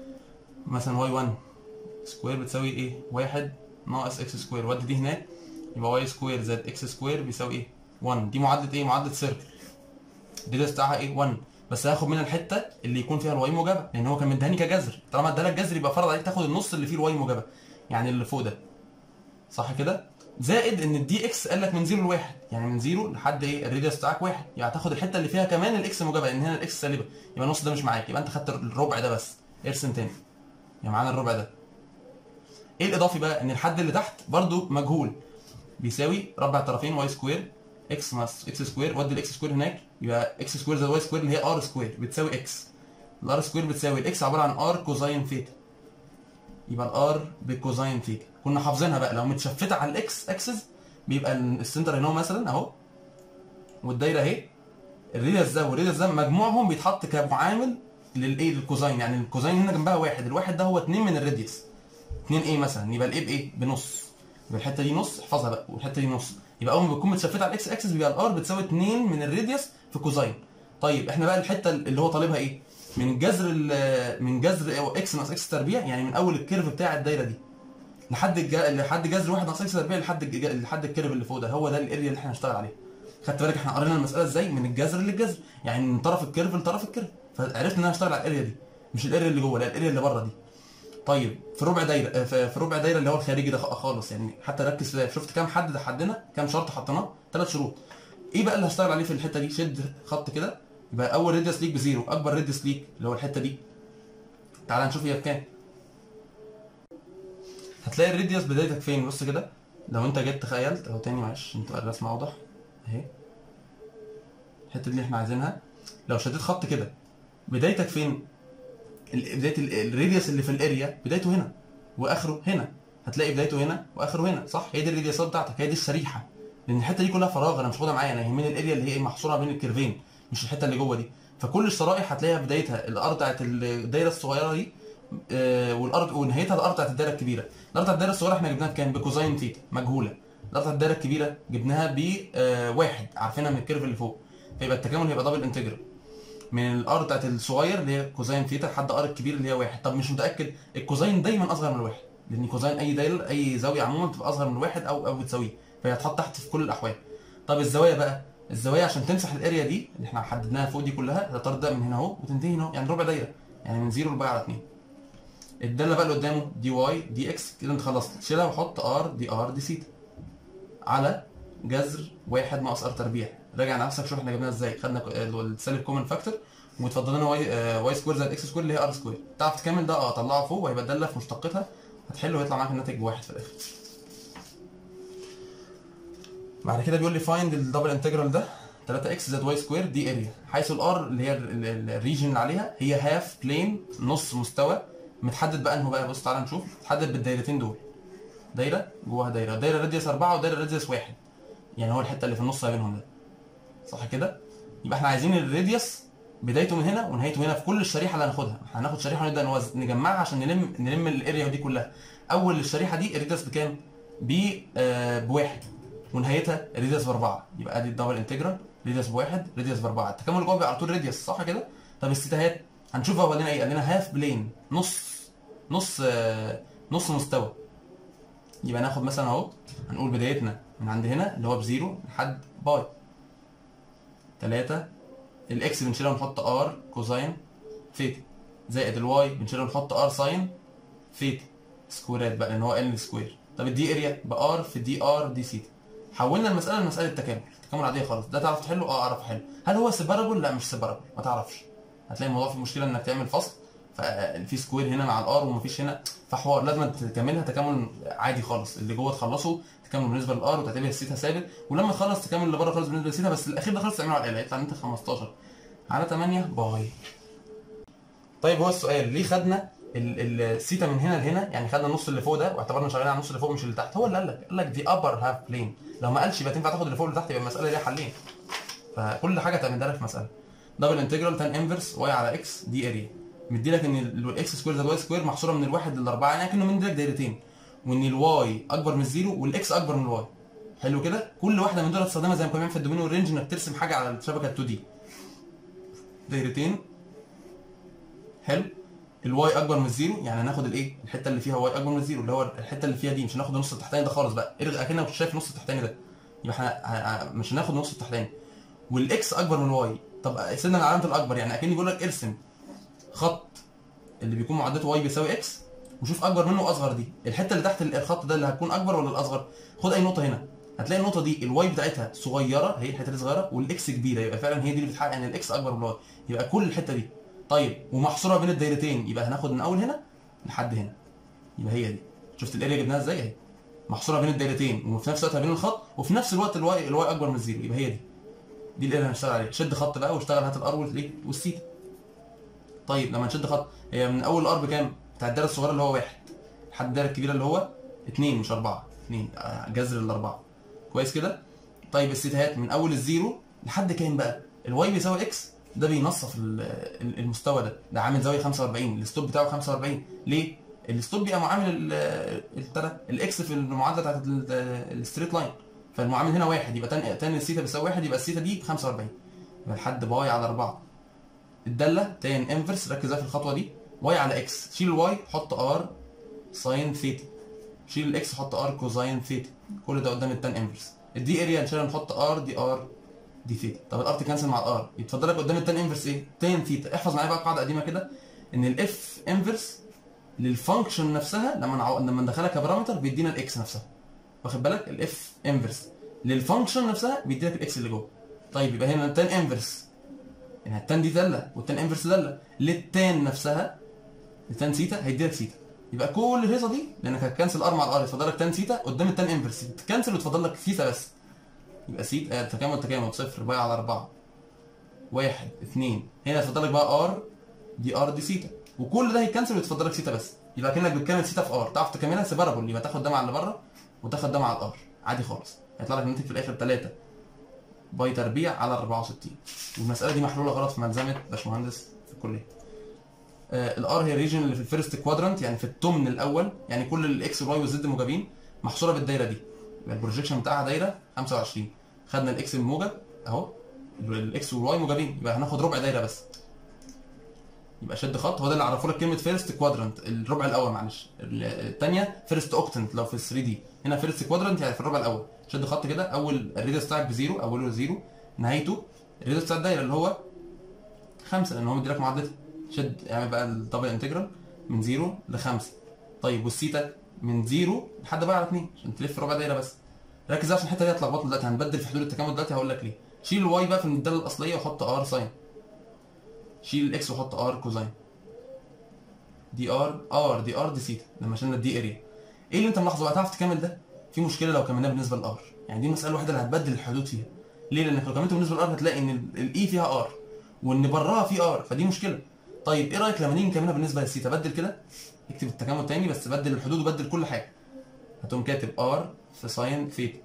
مثلا واي 1 سكوير بتساوي ايه؟ واحد ناقص اكس سكوير ودي دي هناك يبقى واي سكوير زائد اكس سكوير بيساوي ايه؟ 1 دي معادله ايه؟ معادله سيركل الريديوس بتاعها ايه؟ 1 بس هاخد منها الحته اللي يكون فيها الواي موجبه لان هو كان مديهاني كجذر طالما ادالك جذر يبقى فرض عليك تاخد النص اللي فيه الواي موجبه يعني اللي فوق ده صح كده؟ زائد ان الدي اكس قال لك من 0 لواحد يعني من 0 لحد ايه الريديوس بتاعك واحد يعني تاخد الحته اللي فيها كمان الاكس موجبه لان هنا الاكس سالبه يبقى النص ده مش معاك يبقى انت خدت الربع ده بس ارسم تاني يعني معانا الربع ده ايه الاضافي بقى ان الحد اللي تحت برضو مجهول بيساوي ربع الطرفين واي سكوير اكس ناقص اكس سكوير ودي الاكس سكوير هناك يبقى اكس سكوير زائد واي سكوير اللي هي ار سكوير بتساوي اكس الار سكوير بتساوي الاكس عباره عن ار كوزاين ثيتا يبقى الار بكوزاين ثيتا كنا حافظينها بقى لو متشفته على الاكس اكسس بيبقى السنتر هنا هو مثلا اهو والدايره اهي الريديوس ده والريديوس ده مجموعهم بيتحط كمعامل للايه للكوزاين يعني الكوزاين هنا جنبها واحد الواحد ده هو 2 من الراديوس 2 ايه مثلا يبقى الايه بايه بنص يبقى الحته دي نص احفظها بقى والحته دي نص يبقى اول ما بتكون متشفته على الاكس اكسس بيبقى الار بتساوي 2 من الراديوس في كوزاين طيب احنا بقى الحته اللي هو طالبها ايه من جذر ال- من جذر اكس ناقص اكس تربيع يعني من اول الكيرف بتاع الدايره دي لحد الج... لحد جذر 1 ناقص اكس تربيع لحد الج... لحد الكيرف اللي فوق ده هو ده الاريا اللي احنا هنشتغل عليه خدت بالك احنا قرينا المساله ازاي من الجذر للجذر يعني من طرف الكيرف لطرف الكيرف فعرفنا ان انا هشتغل على الاريا دي مش الاريا اللي جوه لا الاريا اللي بره دي طيب في ربع دايره في في ربع دايره اللي هو الخارجي ده خالص يعني حتى ركز في شفت كام حد ده حدنا كام شرط حطيناه ثلاث شروط ايه بقى اللي هشتغل عليه في الحته دي شد خط كده يبقى اول ريديوس ليك بزيرو اكبر ريديوس ليك اللي هو الحته دي تعال نشوف هي بكام هتلاقي الريديوس بدايتك فين بص كده لو انت جيت تخيلت اهو تاني معلش عشان تبقى الرسمه اوضح اهي الحته دي اللي احنا عايزينها لو شديت خط كده بدايتك فين ال- بدايه ال- الريديوس اللي في الاريا بدايته هنا واخره هنا هتلاقي بدايته هنا واخره هنا صح هي دي الريديوسات بتاعتك هي دي الشريحه لان الحته دي كلها فراغ انا مش واخدها معايا انا يهمني الاريا اللي هي محصوره بين الكيرفين مش الحته اللي جوه دي فكل الشرائح هتلاقيها بدايتها الارض بتاعت الدايره الصغيره دي آه، والارض ونهايتها الارض بتاعت الدايره الكبيره الارض بتاعت الدايره الصغيره احنا جبناها بكام بكوزاين ثيتا مجهوله الارض بتاعت الدايره الكبيره جبناها بواحد عارفينها من الكيرف اللي فوق فيبقى التكامل هيبقى دبل انتجرال من الار بتاعت الصغير اللي هي كوزاين ثيتا لحد ار الكبير اللي هي واحد طب مش متاكد الكوزاين دايما اصغر من الواحد لان كوزاين اي دايره اي زاويه عموما بتبقى اصغر من الواحد او او بتساويه فهي هتحط تحت في كل الاحوال طب الزوايا بقى الزوايا عشان تمسح الاريا دي اللي احنا حددناها فوق دي كلها هتبدا من هنا اهو وتنتهي هنا اهو يعني ربع دايره يعني من زيرو لبقى على 2 الداله بقى اللي قدامه دي واي دي اكس كده انت خلصت شيلها وحط ار دي ار دي سيتا على جذر واحد ناقص ار تربيع راجع نفسك شوف احنا جبناها ازاي خدنا ك- السالب كومن فاكتور وتفضل لنا واي آه، واي سكوير زائد اكس سكوير اللي هي ار سكوير تعرف تكمل ده اه طلعه فوق وهيبقى الداله في مشتقتها هتحله ويطلع معاك الناتج بواحد في الاخر بعد كده بيقول لي فايند الدبل انتجرال ده 3 اكس زائد واي سكوير دي اريا حيث الار اللي هي ال- ال- الريجن اللي عليها هي هاف بلين نص مستوى متحدد بقى انه بقى بص تعالى نشوف متحدد بالدايرتين دول دايره جواها دايره دايره راديوس 4 ودايره راديوس 1 يعني هو الحته اللي في النص ما بينهم ده صح كده يبقى احنا عايزين الراديوس بدايته من هنا ونهايته هنا في كل الشريحه اللي هناخدها احنا هناخد شريحه ونبدا نوز- نجمعها عشان نلم نلم الاريا دي كلها اول الشريحه دي الراديوس بكام ب آه بواحد ونهايتها الراديوس باربعه يبقى ادي الدبل انتجرال راديوس بواحد راديوس باربعه التكامل اللي جوه بيبقى على طول راديوس صح كده طب الستاهات هنشوف هو قال لنا ايه قال لنا هاف بلين نص نص آه نص مستوى يبقى ناخد مثلا اهو هنقول بدايتنا من عند هنا اللي هو بزيرو لحد باي 3 الاكس بنشيلها ونحط ار كوزاين ثيتا زائد الواي بنشيلها ونحط ار ساين ثيتا سكويرات بقى لان هو ال سكوير طب الدي اريا بار في دي ار دي سيتا حولنا المساله لمساله تكامل تكامل عاديه خالص ده تعرف تحله اه اعرف احله هل هو سيبارابل لا مش سيبارابل ما تعرفش هتلاقي الموضوع فيه مشكله انك تعمل فصل ففي سكوير هنا مع الار ومفيش هنا فحوار لازم تكملها تكامل عادي خالص اللي جوه تخلصه تكامل بالنسبه للار وتعتبر السيتا ثابت ولما تخلص تكامل اللي بره خالص بالنسبه للسيتا بس الاخير ده خالص تعمله على الاله يطلع ان انت 15 على 8 باي طيب هو السؤال ليه خدنا ال- ال- السيتا من هنا لهنا يعني خدنا النص اللي فوق ده واعتبرنا شغالين على النص اللي فوق مش اللي تحت هو اللي قال لك قال لك دي ابر هاف بلين لو ما قالش يبقى تنفع تاخد اللي فوق واللي تحت يبقى المساله ليها حلين فكل حاجه تعملها لك في مساله دبل انتجرال تان انفرس واي على اكس دي اريا مديلك ان الاكس سكوير زائد واي سكوير محصوره من الواحد للاربعه يعني كانه مديلك دايرتين وان الواي اكبر من الزيرو والاكس اكبر من الواي حلو كده كل واحده من دول هتستخدمها زي ما كنا بنعمل في الدومين والرينج انك ترسم حاجه على الشبكه 2 دي دايرتين حلو الواي اكبر من الزيرو يعني هناخد الايه الحته اللي فيها واي اكبر من الزيرو اللي هو الحته اللي فيها دي مش هناخد النص التحتاني ده خالص بقى ارجع اكنك مش شايف النص التحتاني ده يبقى احنا ه- ه- مش هناخد النص التحتاني والاكس اكبر من الواي طب سيبنا من علامه الاكبر يعني اكني بقول لك ارسم خط اللي بيكون معدته واي بيساوي اكس وشوف اكبر منه واصغر دي الحته اللي تحت الخط ده اللي هتكون اكبر ولا الاصغر خد اي نقطه هنا هتلاقي النقطه دي الواي بتاعتها صغيره هي الحته دي صغيره والاكس كبيره يبقى فعلا هي دي اللي بتحقق ان الاكس اكبر من الواي يبقى كل الحته دي طيب ومحصوره بين الدايرتين يبقى هناخد من اول هنا لحد هنا يبقى هي دي شفت الاريا جبناها ازاي اهي محصوره بين الدايرتين وفي نفس الوقت بين الخط وفي نفس الوقت الواي الواي اكبر من الزيرو يبقى هي دي دي الاريا اللي هنشتغل عليها شد خط بقى واشتغل هات الار والايه والسيتا طيب لما نشد خط هي من اول الار بكام بتاع الدايره الصغيره اللي هو واحد لحد الدايره الكبيره اللي هو اتنين مش اربعه اتنين آه، جذر الاربعه كويس كده طيب السيتات من اول الزيرو لحد كام بقى الواي بيساوي اكس ده بينصف ال- ال- المستوى ده ده عامل زاويه 45 الستوب بتاعه 45 ليه الستوب بيبقى معامل ال- التلات الاكس في المعادله بتاعت ال- الستريت لاين فالمعامل هنا واحد يبقى تاني تاني السيتا بيساوي واحد يبقى السيتا دي ب 45 يبقى لحد باي على 4 الداله تان انفرس ركز بقى في الخطوه دي واي على اكس شيل الواي حط ار ساين ثيتا شيل الاكس حط ار كوزاين ثيتا كل ده قدام التان انفرس الدي اريا نشيلها نحط ار دي ار دي ثيتا طب الار تكنسل مع الار يتفضل لك قدام التان انفرس ايه تان ثيتا احفظ معايا بقى قاعده قديمه كده ان الاف انفرس للفانكشن نفسها لما نعو... لما ندخلها كبارامتر بيدينا الاكس نفسها واخد بالك الاف انفرس للفانكشن نفسها بيدي لك الاكس اللي جوه طيب يبقى هنا التان انفرس يعني التان دي داله والتان انفرس داله للتان نفسها التان سيتا هيدي لك سيتا يبقى كل الهيصه دي لانك هتكنسل ار مع الار يتفضل لك تان سيتا قدام التان انفرس تكنسل وتفضل لك سيتا بس يبقى سيتا آه تكامل تكامل صفر باي على أربعة واحد اثنين هنا يتفضل لك بقى ار دي ار دي سيتا وكل ده هيتكنسل ويتفضل لك سيتا بس يبقى كانك بتكمل سيتا في ار تعرف تكملها سيبارابل يبقى تاخد ده مع اللي بره وتاخد ده مع الار عادي خالص هيطلع لك الناتج في الاخر 3 باي تربيع على 64 والمساله دي محلوله غلط في ملزمه باشمهندس في الكليه الار هي الريجن اللي في الفيرست كوادرانت يعني في التمن الاول يعني كل الاكس والواي والزد موجبين محصوره بالدايره دي يبقى البروجيكشن بتاعها دايره 25 خدنا الاكس الموجب اهو الاكس والواي موجبين يبقى هناخد ربع دايره بس يبقى شد خط هو ده اللي عرفوا لك كلمه فيرست كوادرانت الربع الاول معلش الثانيه فيرست اوكتنت لو في 3 دي هنا فيرست كوادرانت يعني في الربع الاول شد خط كده اول الريدس بتاعك بزيرو اوله زيرو نهايته الريدس بتاع الدايره اللي هو خمسه لان هو مديلك معادلتها شد اعمل بقى الدبل انتجرال من زيرو لخمسه طيب والسيتا من زيرو لحد بقى على 2 عشان تلف ربع دايره بس ركز عشان الحته دي هتلخبطنا دلوقتي هنبدل في حدود التكامل دلوقتي هقول لك ليه شيل الواي بقى في الداله الاصليه وحط ار ساين شيل الاكس وحط ار كوزاين دي ار ار دي ار دي سيتا لما شلنا الدي اريا ايه اللي انت ملاحظه بقى تعرف تكمل ده في مشكله لو كملناه بالنسبه للار يعني دي المساله الوحيده اللي هتبدل الحدود فيها ليه لانك لو كملت بالنسبه للار هتلاقي ان الاي فيها ار وان براها في ار فدي مشكله طيب ايه رايك لما نيجي نكملها بالنسبه للسيتا بدل كده اكتب التكامل تاني بس بدل الحدود وبدل كل حاجه هتقوم كاتب ار في ساين ثيتا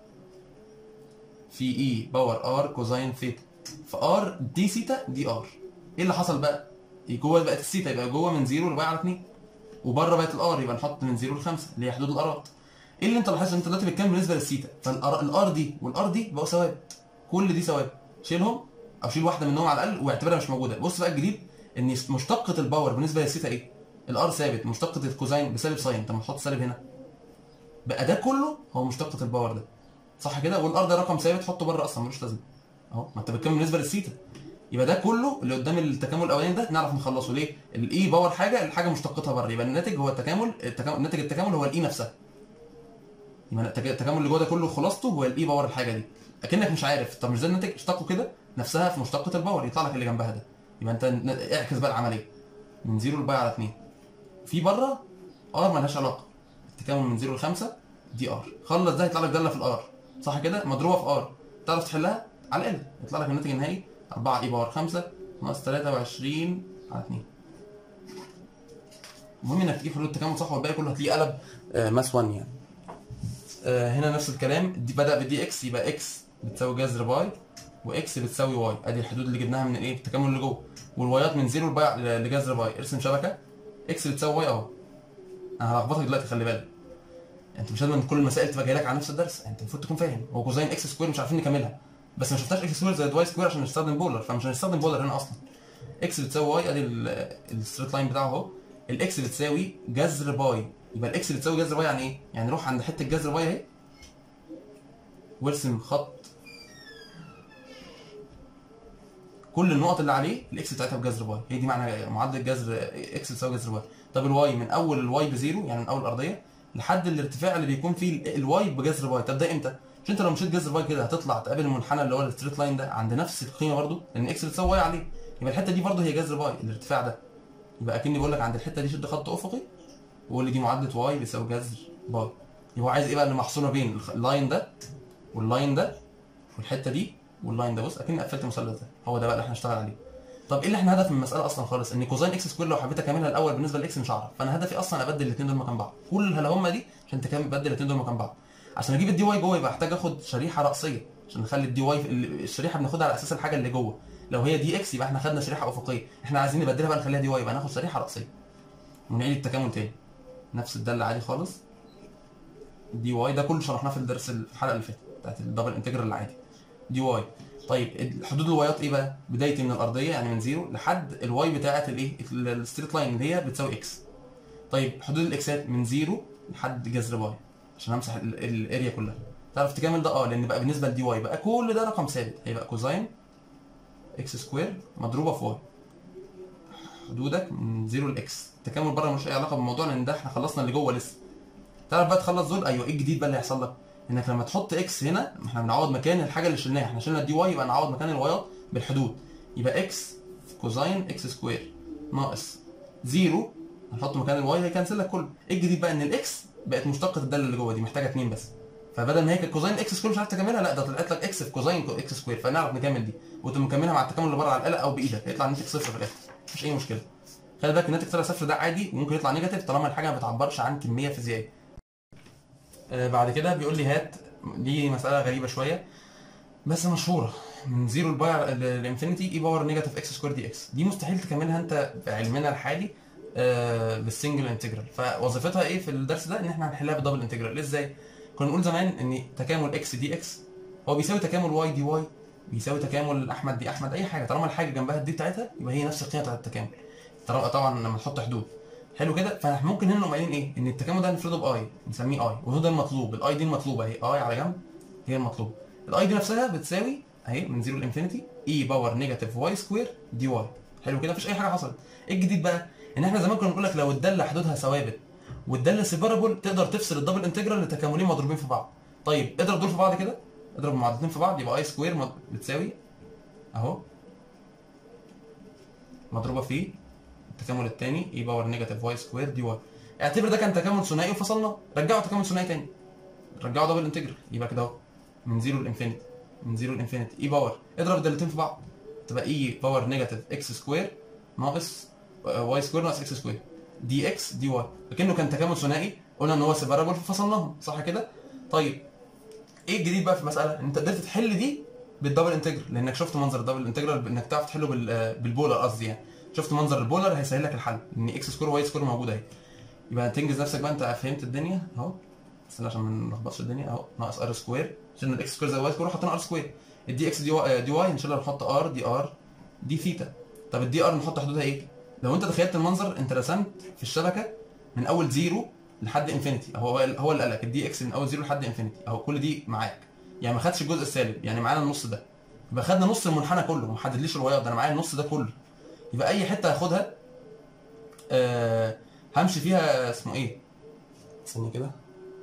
في اي باور ار كوزاين ثيتا فار دي سيتا دي ار ايه اللي حصل بقى؟ جوه بقت السيتا يبقى جوه من 0 لباقي على 2 وبره بقت الار يبقى نحط من 0 ل 5 اللي هي حدود الارات ايه اللي انت لاحظت انت دلوقتي بتتكلم بالنسبه للسيتا فالار دي والار دي بقوا ثوابت كل دي ثوابت شيلهم او شيل واحده منهم على الاقل واعتبرها مش موجوده بص بقى الجديد ان مشتقه الباور بالنسبه للسيتا ايه؟ الار ثابت مشتقه الكوزاين بسالب ساين طب ما تحط سالب هنا بقى ده كله هو مشتقه الباور ده صح كده والار ده رقم ثابت حطه بره اصلا ملوش لازمه اهو ما انت بتتكلم بالنسبه للسيتا يبقى ده كله اللي قدام التكامل الاولاني ده نعرف نخلصه ليه؟ الاي باور حاجه الحاجه مشتقتها بره يبقى الناتج هو التكامل التكامل ناتج التكامل هو الاي نفسها يبقى التكامل اللي جوه ده كله خلاصته هو الاي باور الحاجه دي اكنك مش عارف طب مش ده الناتج اشتقه كده نفسها في مشتقه الباور يطلع لك اللي جنبها ده يبقى انت اعكس بقى العمليه من 0 لباقي على 2 في بره ار مالهاش علاقه التكامل من 0 ل 5 دي ار خلص ده يطلع لك داله في الار صح كده مضروبه في ار تعرف تحلها على ال يطلع لك الناتج النهائي 4 اي باور 5 ناقص 23 على 2 المهم انك تجيب حلول التكامل صح والباقي كله هتلاقيه قلب آه ماس 1 يعني آه هنا نفس الكلام دي بدا بدي اكس يبقى اكس بتساوي جذر باي واكس بتساوي واي ادي الحدود اللي جبناها من الايه التكامل اللي جوه والوايات من 0 لباي لجذر باي ارسم شبكه اكس بتساوي واي اهو انا هلخبطك دلوقتي خلي بالك انت مش لازم كل المسائل تبقى جايه لك على نفس الدرس انت المفروض تكون فاهم هو كوزين اكس سكوير مش عارفين نكملها بس ما شفناش اكس سكوير زائد واي سكوير عشان نستخدم بولر فمش هنستخدم بولر هنا اصلا اكس بتساوي واي ادي الستريت لاين بتاعه اهو الاكس بتساوي جذر باي يبقى الاكس بتساوي جذر باي يعني ايه يعني روح عند حته جذر باي اهي وارسم خط كل النقط اللي عليه الاكس بتاعتها بجذر باي هي دي معنى معادله جذر اكس بتساوي جذر باي طب الواي من اول الواي بزيرو يعني من اول الارضيه لحد الارتفاع اللي بيكون فيه الواي بجذر باي طب ده امتى مش انت لو مشيت جذر باي كده هتطلع تقابل المنحنى اللي هو الستريت لاين ده عند نفس القيمه برضو لان اكس بتساوي واي عليه يبقى الحته دي برضو هي جذر باي الارتفاع ده يبقى اكني بقول لك عند الحته دي شد خط افقي وقول لي دي معادله واي بيساوي جذر باي يبقى هو عايز ايه بقى اللي محصوره بين الخ- اللاين ده واللاين ده والحته دي واللاين ده بص اكني قفلت المثلث ده هو ده بقى اللي احنا هنشتغل عليه طب ايه اللي احنا هدف من المساله اصلا خالص ان كوزين اكس سكوير لو حبيت اكملها الاول بالنسبه لاكس مش هعرف فانا هدفي اصلا ابدل الاثنين دول مكان بعض كل الهلهمه دي عشان تكمل بدل الاثنين دول مكان بعض عشان اجيب الدي واي جوه يبقى احتاج اخد شريحه راسيه عشان نخلي الدي واي الشريحه بناخدها على اساس الحاجه اللي جوه لو هي دي اكس يبقى احنا خدنا شريحه افقيه احنا عايزين نبدلها بقى نخليها دي واي يبقى ناخد شريحه راسيه ونعيد التكامل تاني نفس الداله عادي خالص دي واي ده كله شرحناه في الدرس الحلقه اللي فاتت بتاعت الدبل انتجرال العادي دي واي طيب حدود الوايات ايه بقى؟ بدايتي من الارضيه يعني من زيرو لحد الواي بتاعت الايه؟ الستريت لاين اللي هي بتساوي اكس. طيب حدود الاكسات من زيرو لحد جذر باي عشان امسح ال- الاريا كلها. تعرف تكمل ده اه لان بقى بالنسبه لدي واي بقى كل ده رقم ثابت هيبقى كوزاين اكس سكوير مضروبه في واي. حدودك من زيرو لاكس. التكامل بره ملوش اي علاقه بالموضوع لان ده احنا خلصنا اللي جوه لسه. تعرف بقى تخلص دول ايوه ايه الجديد بقى اللي هيحصل لك؟ انك لما تحط اكس هنا احنا بنعوض مكان الحاجه اللي شلناها احنا شلنا الدي واي يبقى نعوض مكان الوايات بالحدود يبقى اكس في كوزاين اكس سكوير ناقص زيرو هنحط مكان الواي هيكنسل لك كله ايه الجديد بقى ان الاكس بقت مشتقه الداله اللي جوه دي محتاجه اتنين بس فبدل ما هي كانت كوزاين اكس سكوير مش عارف تكملها لا ده طلعت لك اكس في كوزاين اكس سكوير فنعرف نكمل دي وتقوم مكملها مع التكامل اللي بره على الاله او بايدك هيطلع الناتج صفر في الاخر مفيش اي مشكله خلي بالك الناتج طلع صفر ده عادي وممكن يطلع نيجاتيف طالما الحاجه ما بتعبرش عن كميه فيزيائيه آه، بعد كده بيقول لي هات دي مسألة غريبة شوية بس مشهورة من زيرو لباي لانفينيتي اي باور نيجاتيف اكس سكوير دي اكس دي مستحيل تكملها انت بعلمنا الحالي آه، بالسنجل انتجرال فوظيفتها ايه في الدرس ده ان احنا هنحلها بالدبل انتجرال ازاي؟ كنا بنقول زمان ان تكامل اكس دي اكس هو بيساوي تكامل واي دي واي بيساوي تكامل احمد دي احمد اي حاجه طالما الحاجه جنبها الدي بتاعتها يبقى هي نفس القيمه بتاعت التكامل طالما- طبعا لما تحط حدود حلو كده فاحنا ممكن هنا نقوم قايلين ايه ان التكامل ده نفرضه باي نسميه اي وهو ده المطلوب الاي دي المطلوبه اهي اي على جنب هي المطلوبه الاي دي نفسها بتساوي اهي من زيرو لانفينيتي اي باور نيجاتيف واي سكوير دي واي حلو كده مفيش اي حاجه حصلت ايه الجديد بقى ان احنا زمان كنا بنقول لك لو الداله حدودها ثوابت والداله سيبرابل تقدر تفصل الدبل انتجرال لتكاملين مضروبين في بعض طيب اضرب دول في بعض كده اضرب المعادلتين في بعض يبقى اي سكوير مض- بتساوي اهو مضروبه في التكامل الثاني اي باور نيجاتيف واي سكوير دي واي اعتبر ده كان تكامل ثنائي وفصلناه رجعوا تكامل ثنائي تاني رجعوا دبل انتجرال يبقى كده اهو من زيرو لانفينيتي من زيرو لانفينيتي اي باور اضرب الدالتين في بعض تبقى اي باور نيجاتيف اكس سكوير ناقص واي سكوير ناقص اكس سكوير دي اكس دي واي لكنه كان تكامل ثنائي قلنا ان هو سيبرابل ففصلناهم صح كده طيب ايه الجديد بقى في المساله ان انت قدرت تحل دي بالدبل انتجرال لانك شفت منظر الدبل انتجرال انك تعرف تحله بال- بالبولر قصدي يعني شفت منظر البولر هيسهل لك الحل ان اكس سكوير واي سكوير موجوده اهي يبقى تنجز نفسك بقى انت فهمت الدنيا اهو استنى عشان ما نلخبطش الدنيا اهو ناقص ار سكوير شلنا الاكس سكوير زي واي سكوير وحطينا ار سكوير الدي اكس دي واي دي واي نشيلها نحط ار دي ار دي ثيتا طب الدي ار نحط حدودها ايه؟ لو انت تخيلت المنظر انت رسمت في الشبكه من اول زيرو لحد انفينيتي هو هو اللي قال لك الدي اكس من اول زيرو لحد انفينيتي اهو كل دي معاك يعني ما خدش الجزء السالب يعني معانا النص ده يبقى خدنا نص المنحنى كله ما حددليش الوايات ده انا معايا النص ده كله يبقى اي حته هاخدها آه همشي فيها اسمه ايه ثانيه كده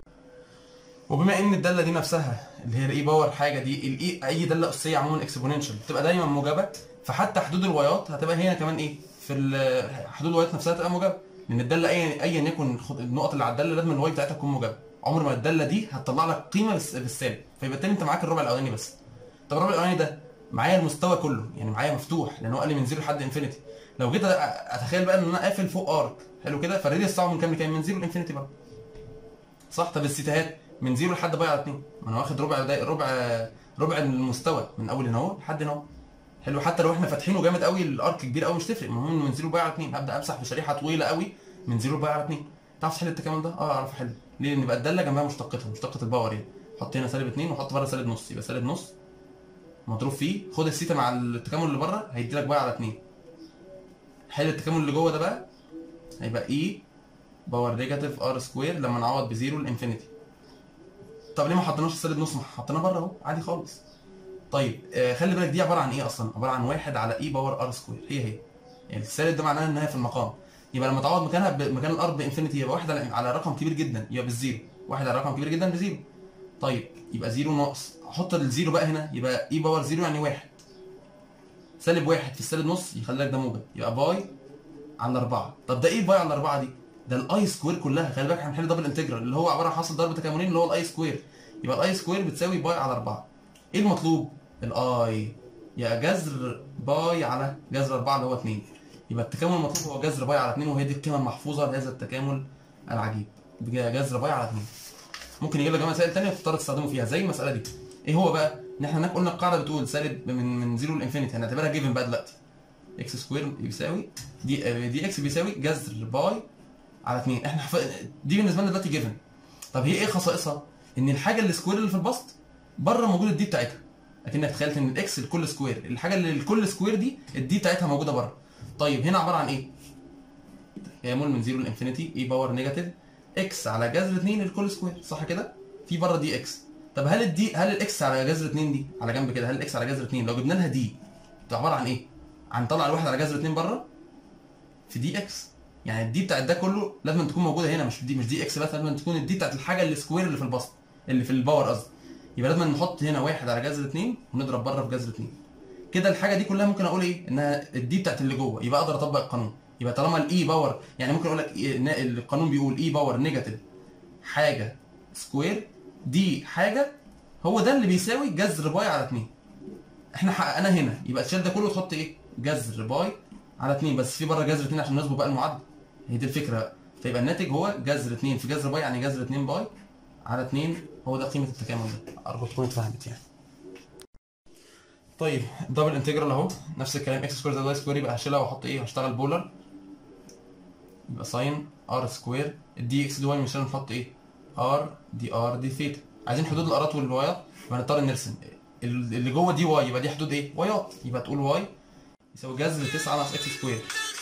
وبما ان الداله دي نفسها اللي هي الاي باور حاجه دي الاي اي داله اسيه عموما اكسبوننشال بتبقى دايما موجبه فحتى حدود الوايات هتبقى هنا كمان ايه في ال- حدود الوايات نفسها تبقى موجبه لان الداله ايا ايا يكن خد- النقط اللي على الداله لازم الواي بتاعتها تكون موجبه عمر ما الداله دي هتطلع لك قيمه بالس- بالسالب فيبقى بالتالي انت معاك الربع الاولاني بس طب الربع الاولاني ده معايا المستوى كله يعني معايا مفتوح لان هو قال لي من زيرو لحد انفينيتي لو جيت أ- اتخيل بقى ان انا قافل فوق ارك حلو كده فالريديوس بتاعه من كام لكام من زيرو لانفينيتي بقى صح طب السيتاهات من زيرو لحد باي على 2 ما انا واخد ربع دا ربع ربع المستوى من اول هنا اهو لحد هنا اهو حلو حتى لو احنا فاتحينه جامد قوي الارك كبير قوي مش تفرق المهم من زيرو باي على 2 ابدا امسح بشريحه طويله قوي من زيرو باي على 2 تعرف تحل التكامل ده؟ اه اعرف احل ليه؟ لان يبقى الداله جنبها مشتقتها مشتقه الباور يعني حط هنا سالب 2 وحط بره سالب نص يبقى سالب نص مضروب فيه خد السيتا مع التكامل اللي بره هيدي لك باي على 2 حل التكامل اللي جوه ده بقى هيبقى اي باور نيجاتيف ار سكوير لما نعوض بزيرو لانفينيتي طب ليه ما حطيناش السالب نص ما حطيناه بره اهو عادي خالص طيب آه خلي بالك دي عباره عن ايه اصلا عباره عن واحد على اي باور ار سكوير هي هي يعني السالب ده معناه ان هي في المقام يبقى لما تعوض مكانها ب... مكان الار بانفينيتي يبقى واحد على, على رقم كبير جدا يبقى بالزيرو واحد على رقم كبير جدا بزيرو طيب يبقى زيرو ناقص احط الزيرو بقى هنا يبقى اي باور زيرو يعني واحد سالب واحد في السالب نص يخلي لك ده موجب يبقى باي على 4 طب ده ايه باي على 4 دي ده الاي سكوير كلها خلي بالك احنا هنحل دبل انتجرال اللي هو عباره عن حاصل ضرب تكاملين اللي هو الاي سكوير يبقى الاي سكوير بتساوي باي على 4 ايه المطلوب الاي يا جذر باي على جذر 4 اللي هو 2 يبقى التكامل المطلوب هو جذر باي على 2 وهي دي القيمه المحفوظه لهذا التكامل العجيب جذر باي على 2 ممكن يجيب لك بقى مسائل ثانيه تضطر تستخدمه فيها زي المساله دي ايه هو بقى ان احنا هناك قلنا القاعده بتقول سالب من من 0 لانفينيتي هنعتبرها جيفن بقى دلوقتي اكس سكوير بيساوي دي دي اكس بيساوي جذر باي على 2 احنا حف... دي بالنسبه لنا دلوقتي جيفن طب هي ايه خصائصها ان الحاجه السكوير اللي في البسط بره موجوده الدي بتاعتها اكنك تخيلت ان الاكس الكل سكوير الحاجه اللي الكل سكوير دي الدي بتاعتها موجوده بره طيب هنا عباره عن ايه تكامل من 0 لانفينيتي اي باور نيجاتيف اكس على جذر 2 الكل سكوير صح كده في بره دي اكس طب هل الدي هل الاكس على جذر 2 دي على جنب كده هل الاكس على جذر 2 لو جبنا لها دي تبقى عباره عن ايه هنطلع الواحد على جذر 2 بره في دي اكس يعني الدي بتاعت ده كله لازم تكون موجوده هنا مش دي مش دي اكس بس لازم تكون الدي بتاعت الحاجه السكوير اللي في البسط اللي في الباور قصدي يبقى لازم نحط هنا واحد على جذر 2 ونضرب بره في جذر 2 كده الحاجه دي كلها ممكن اقول ايه انها الدي بتاعت اللي جوه يبقى اقدر اطبق القانون يبقى طالما الاي باور يعني ممكن اقول لك إيه القانون بيقول اي باور نيجاتيف حاجه سكوير دي حاجه هو ده اللي بيساوي جذر باي على 2 احنا حققناه هنا يبقى تشيل ده كله وتحط ايه جذر باي على 2 بس في بره جذر 2 عشان نظبط بقى المعادله هي دي الفكره فيبقى الناتج هو جذر 2 في جذر باي يعني جذر 2 باي على 2 هو ده قيمه التكامل ده ارجو تكون اتفهمت يعني طيب دبل انتجرال اهو نفس الكلام اكس سكوير زائد واي سكوير يبقى هشيلها واحط ايه هشتغل بولر يبقى ساين ار سكوير الدي اكس دي واي مش نحط ايه ار دي ار دي ثيتا عايزين حدود الارات والوايات يبقى هنضطر نرسم اللي جوه دي واي يبقى دي حدود ايه وايات يبقى تقول واي يساوي جذر 9 ناقص اكس سكوير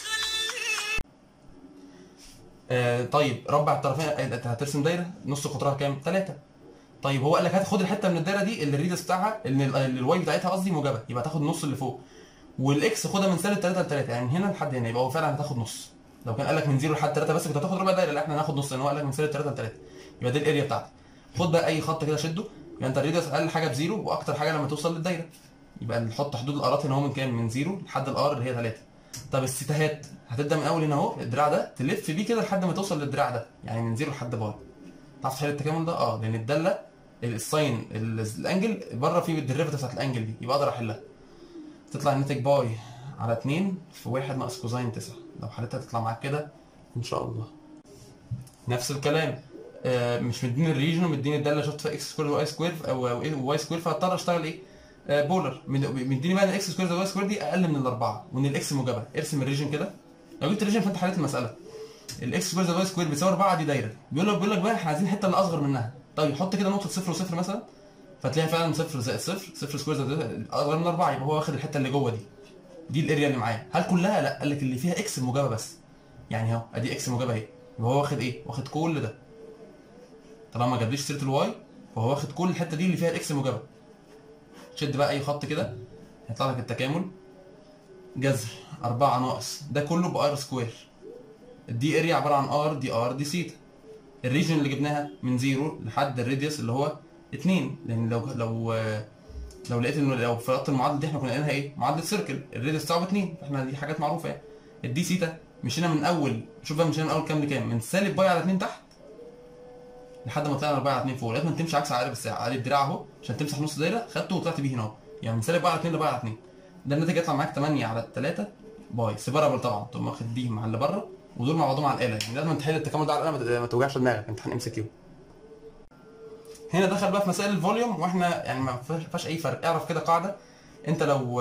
آه طيب ربع الطرفين انت هترسم دايره نص قطرها كام 3 طيب هو قال لك هات خد الحته من الدايره دي اللي الريدس بتاعها اللي الواي بتاعتها قصدي موجبه يبقى تاخد نص اللي فوق والاكس خدها من سالب 3 ل 3 يعني هنا لحد هنا يبقى هو فعلا هتاخد نص لو كان قال لك من 0 لحد 3 بس كنت هتاخد ربع دايره لا احنا هناخد نص لان هو قال لك من سالب 3 ل 3 يبقى دي الاريا بتاعتك خد بقى اي خط كده شده يعني انت الريدس اقل حاجه بزيرو واكتر حاجه لما توصل للدايره يبقى نحط حدود الارات هنا اهو من كام من 0 لحد الار اللي هي 3 طب الستاهات هتبدا من اول هنا اهو الدراع ده تلف بيه كده لحد ما توصل للدراع ده يعني من 0 لحد باي تعرف تحل التكامل ده اه لان الداله الساين الانجل بره فيه الديريفيتيف بتاعت الانجل دي يبقى اقدر احلها تطلع الناتج باي على 2 في 1 ناقص كوزين 9 لو حلتها تطلع معاك كده ان شاء الله نفس الكلام آه مش مديني الريجن ومديني الداله شفت فيها اكس سكوير واي سكوير او واي سكوير فاضطر اشتغل ايه آه بولر مديني بقى الاكس سكوير زائد واي سكوير دي اقل من الاربعه وان الاكس موجبه ارسم الريجن كده لو جبت الريجن فانت حليت المساله الاكس سكوير زائد واي سكوير بيساوي 4 دي دايره بيقول لك بيقول لك بقى احنا عايزين الحته اللي اصغر منها طيب حط كده نقطه صفر وصفر مثلا فتلاقيها فعلا صفر زائد صفر صفر سكوير زائد اصغر من 4 يبقى هو واخد الحته اللي جوه دي دي الاريا اللي معاه هل كلها لا قال لك اللي فيها اكس موجبه بس يعني اهو ادي اكس موجبه اهي يبقى هو واخد ايه واخد كل ده طالما ما جابليش سيره الواي فهو واخد كل الحته دي اللي فيها الاكس موجبه شد بقى اي خط كده هيطلع لك التكامل جذر 4 ناقص ده كله بار سكوير الدي اريا عباره عن ار دي ار دي سيتا الريجن اللي جبناها من زيرو لحد الراديوس اللي هو 2 لان لو لو لو لقيت انه لو فرضت المعادله دي احنا كنا قايلينها ايه؟ معادله سيركل الراديوس بتاعه ب 2 احنا دي حاجات معروفه يعني الدي سيتا مشينا من اول شوف بقى مشينا من اول كام لكام؟ من سالب باي على 2 تحت لحد ما طلعنا باي على 2 فوق لازم تمشي عكس عقارب الساعه عقارب الدراع اهو عشان تمسح نص دايره خدته وطلعت بيه هنا اهو يعني من سالب باي على 2 لباي على 2 ده الناتج يطلع معاك 8 على 3 باي سيبرابل طبعا تقوم واخد دي مع اللي بره ودول مع بعضهم على الاله يعني لازم تحل التكامل ده على الاله ما توجعش دماغك امتحان ام سي كيو هنا دخل بقى في مسائل الفوليوم واحنا يعني ما فيهاش اي فرق اعرف كده قاعده انت لو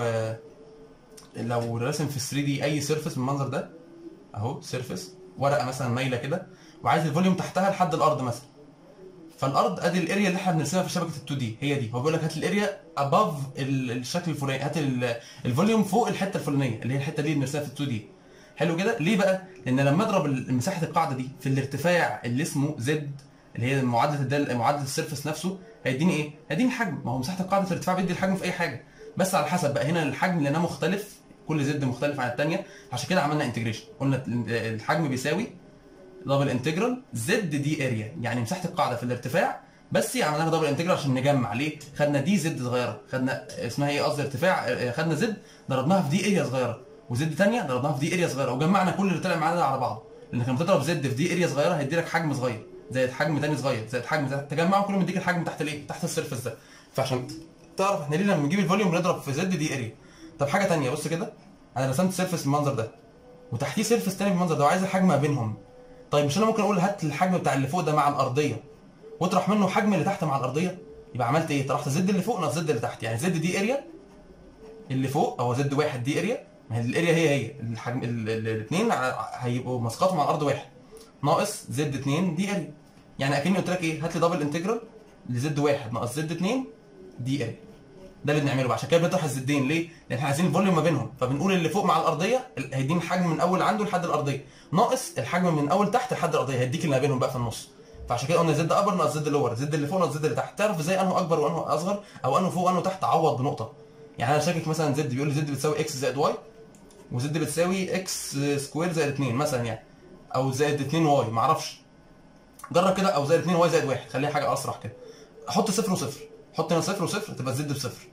لو راسم في 3 دي اي سيرفيس بالمنظر ده اهو سيرفيس ورقه مثلا مايله كده وعايز الفوليوم تحتها لحد الارض مثلا فالارض ادي الاريا اللي احنا بنرسمها في شبكه ال2 دي هي دي هو بيقول لك هات الاريا اباف الشكل الفلاني هات الفوليوم فوق الحته الفلانيه اللي هي الحته دي اللي بنرسمها في ال2 دي حلو كده ليه بقى لان لما اضرب ال- مساحه القاعده دي في الارتفاع اللي اسمه زد اللي هي معادله الدال معادله السيرفس نفسه هيديني ايه هيديني الحجم ما هو مساحه القاعده في الارتفاع بيدي الحجم في اي حاجه بس على حسب بقى هنا الحجم لانه مختلف كل زد مختلف عن الثانيه عشان كده عملنا انتجريشن قلنا ال- الحجم بيساوي دبل انتجرال زد دي اريا يعني مساحه القاعده في الارتفاع بس عملناها دبل انتجرال عشان نجمع ليه خدنا دي زد صغيره خدنا اسمها ايه قصدي ارتفاع آه، خدنا زد ضربناها في دي اريا صغيره وزد ثانيه ضربناها في دي اريا صغيره وجمعنا كل اللي طلع معانا ده على بعضه لانك لما تضرب زد في دي اريا صغيره هيدي لك حجم صغير زائد حجم ثاني صغير زائد حجم تحت تجمعهم كلهم يديك الحجم تحت الايه تحت السيرفس ده فعشان تعرف احنا ليه لما نجيب الفوليوم بنضرب في زد دي اريا طب حاجه ثانيه بص كده انا رسمت سيرفس بالمنظر ده وتحتيه سيرفس ثاني بالمنظر ده وعايز الحجم ما بينهم طيب مش انا ممكن اقول هات الحجم بتاع اللي فوق ده مع الارضيه واطرح منه حجم اللي تحت مع الارضيه يبقى عملت ايه طرحت زد اللي فوق ناقص زد اللي تحت يعني زد دي اريا اللي فوق او زد واحد دي اريا ما هي الاريا هي هي الحجم الاثنين هيبقوا مسقطهم على الارض واحد ناقص زد 2 دي اريا يعني اكني قلت لك ايه هات لي دبل انتجرال لزد واحد ناقص زد 2 دي اريا ده اللي بنعمله بقى عشان كده بنطرح الزدين ليه؟ لان احنا عايزين الفوليوم ما بينهم فبنقول اللي فوق مع الارضيه ال- هيديني الحجم من اول عنده لحد الارضيه ناقص الحجم من اول تحت لحد الارضيه هيديك اللي ما بينهم بقى في النص فعشان كده قلنا زد ابر ناقص زد لور زد اللي فوق ناقص زد اللي تحت تعرف ازاي انه اكبر وانه اصغر او انه فوق وانه تحت عوض بنقطه يعني انا شاكك مثلا زد بيقول لي زد بتساوي اكس زائد واي وزد بتساوي اكس سكوير زائد 2 مثلا يعني او زائد 2 واي معرفش جرب كده او زائد 2 واي زائد 1 خليها حاجه اسرع كده حط صفر وصفر حط هنا صفر وصفر تبقى الزد بصفر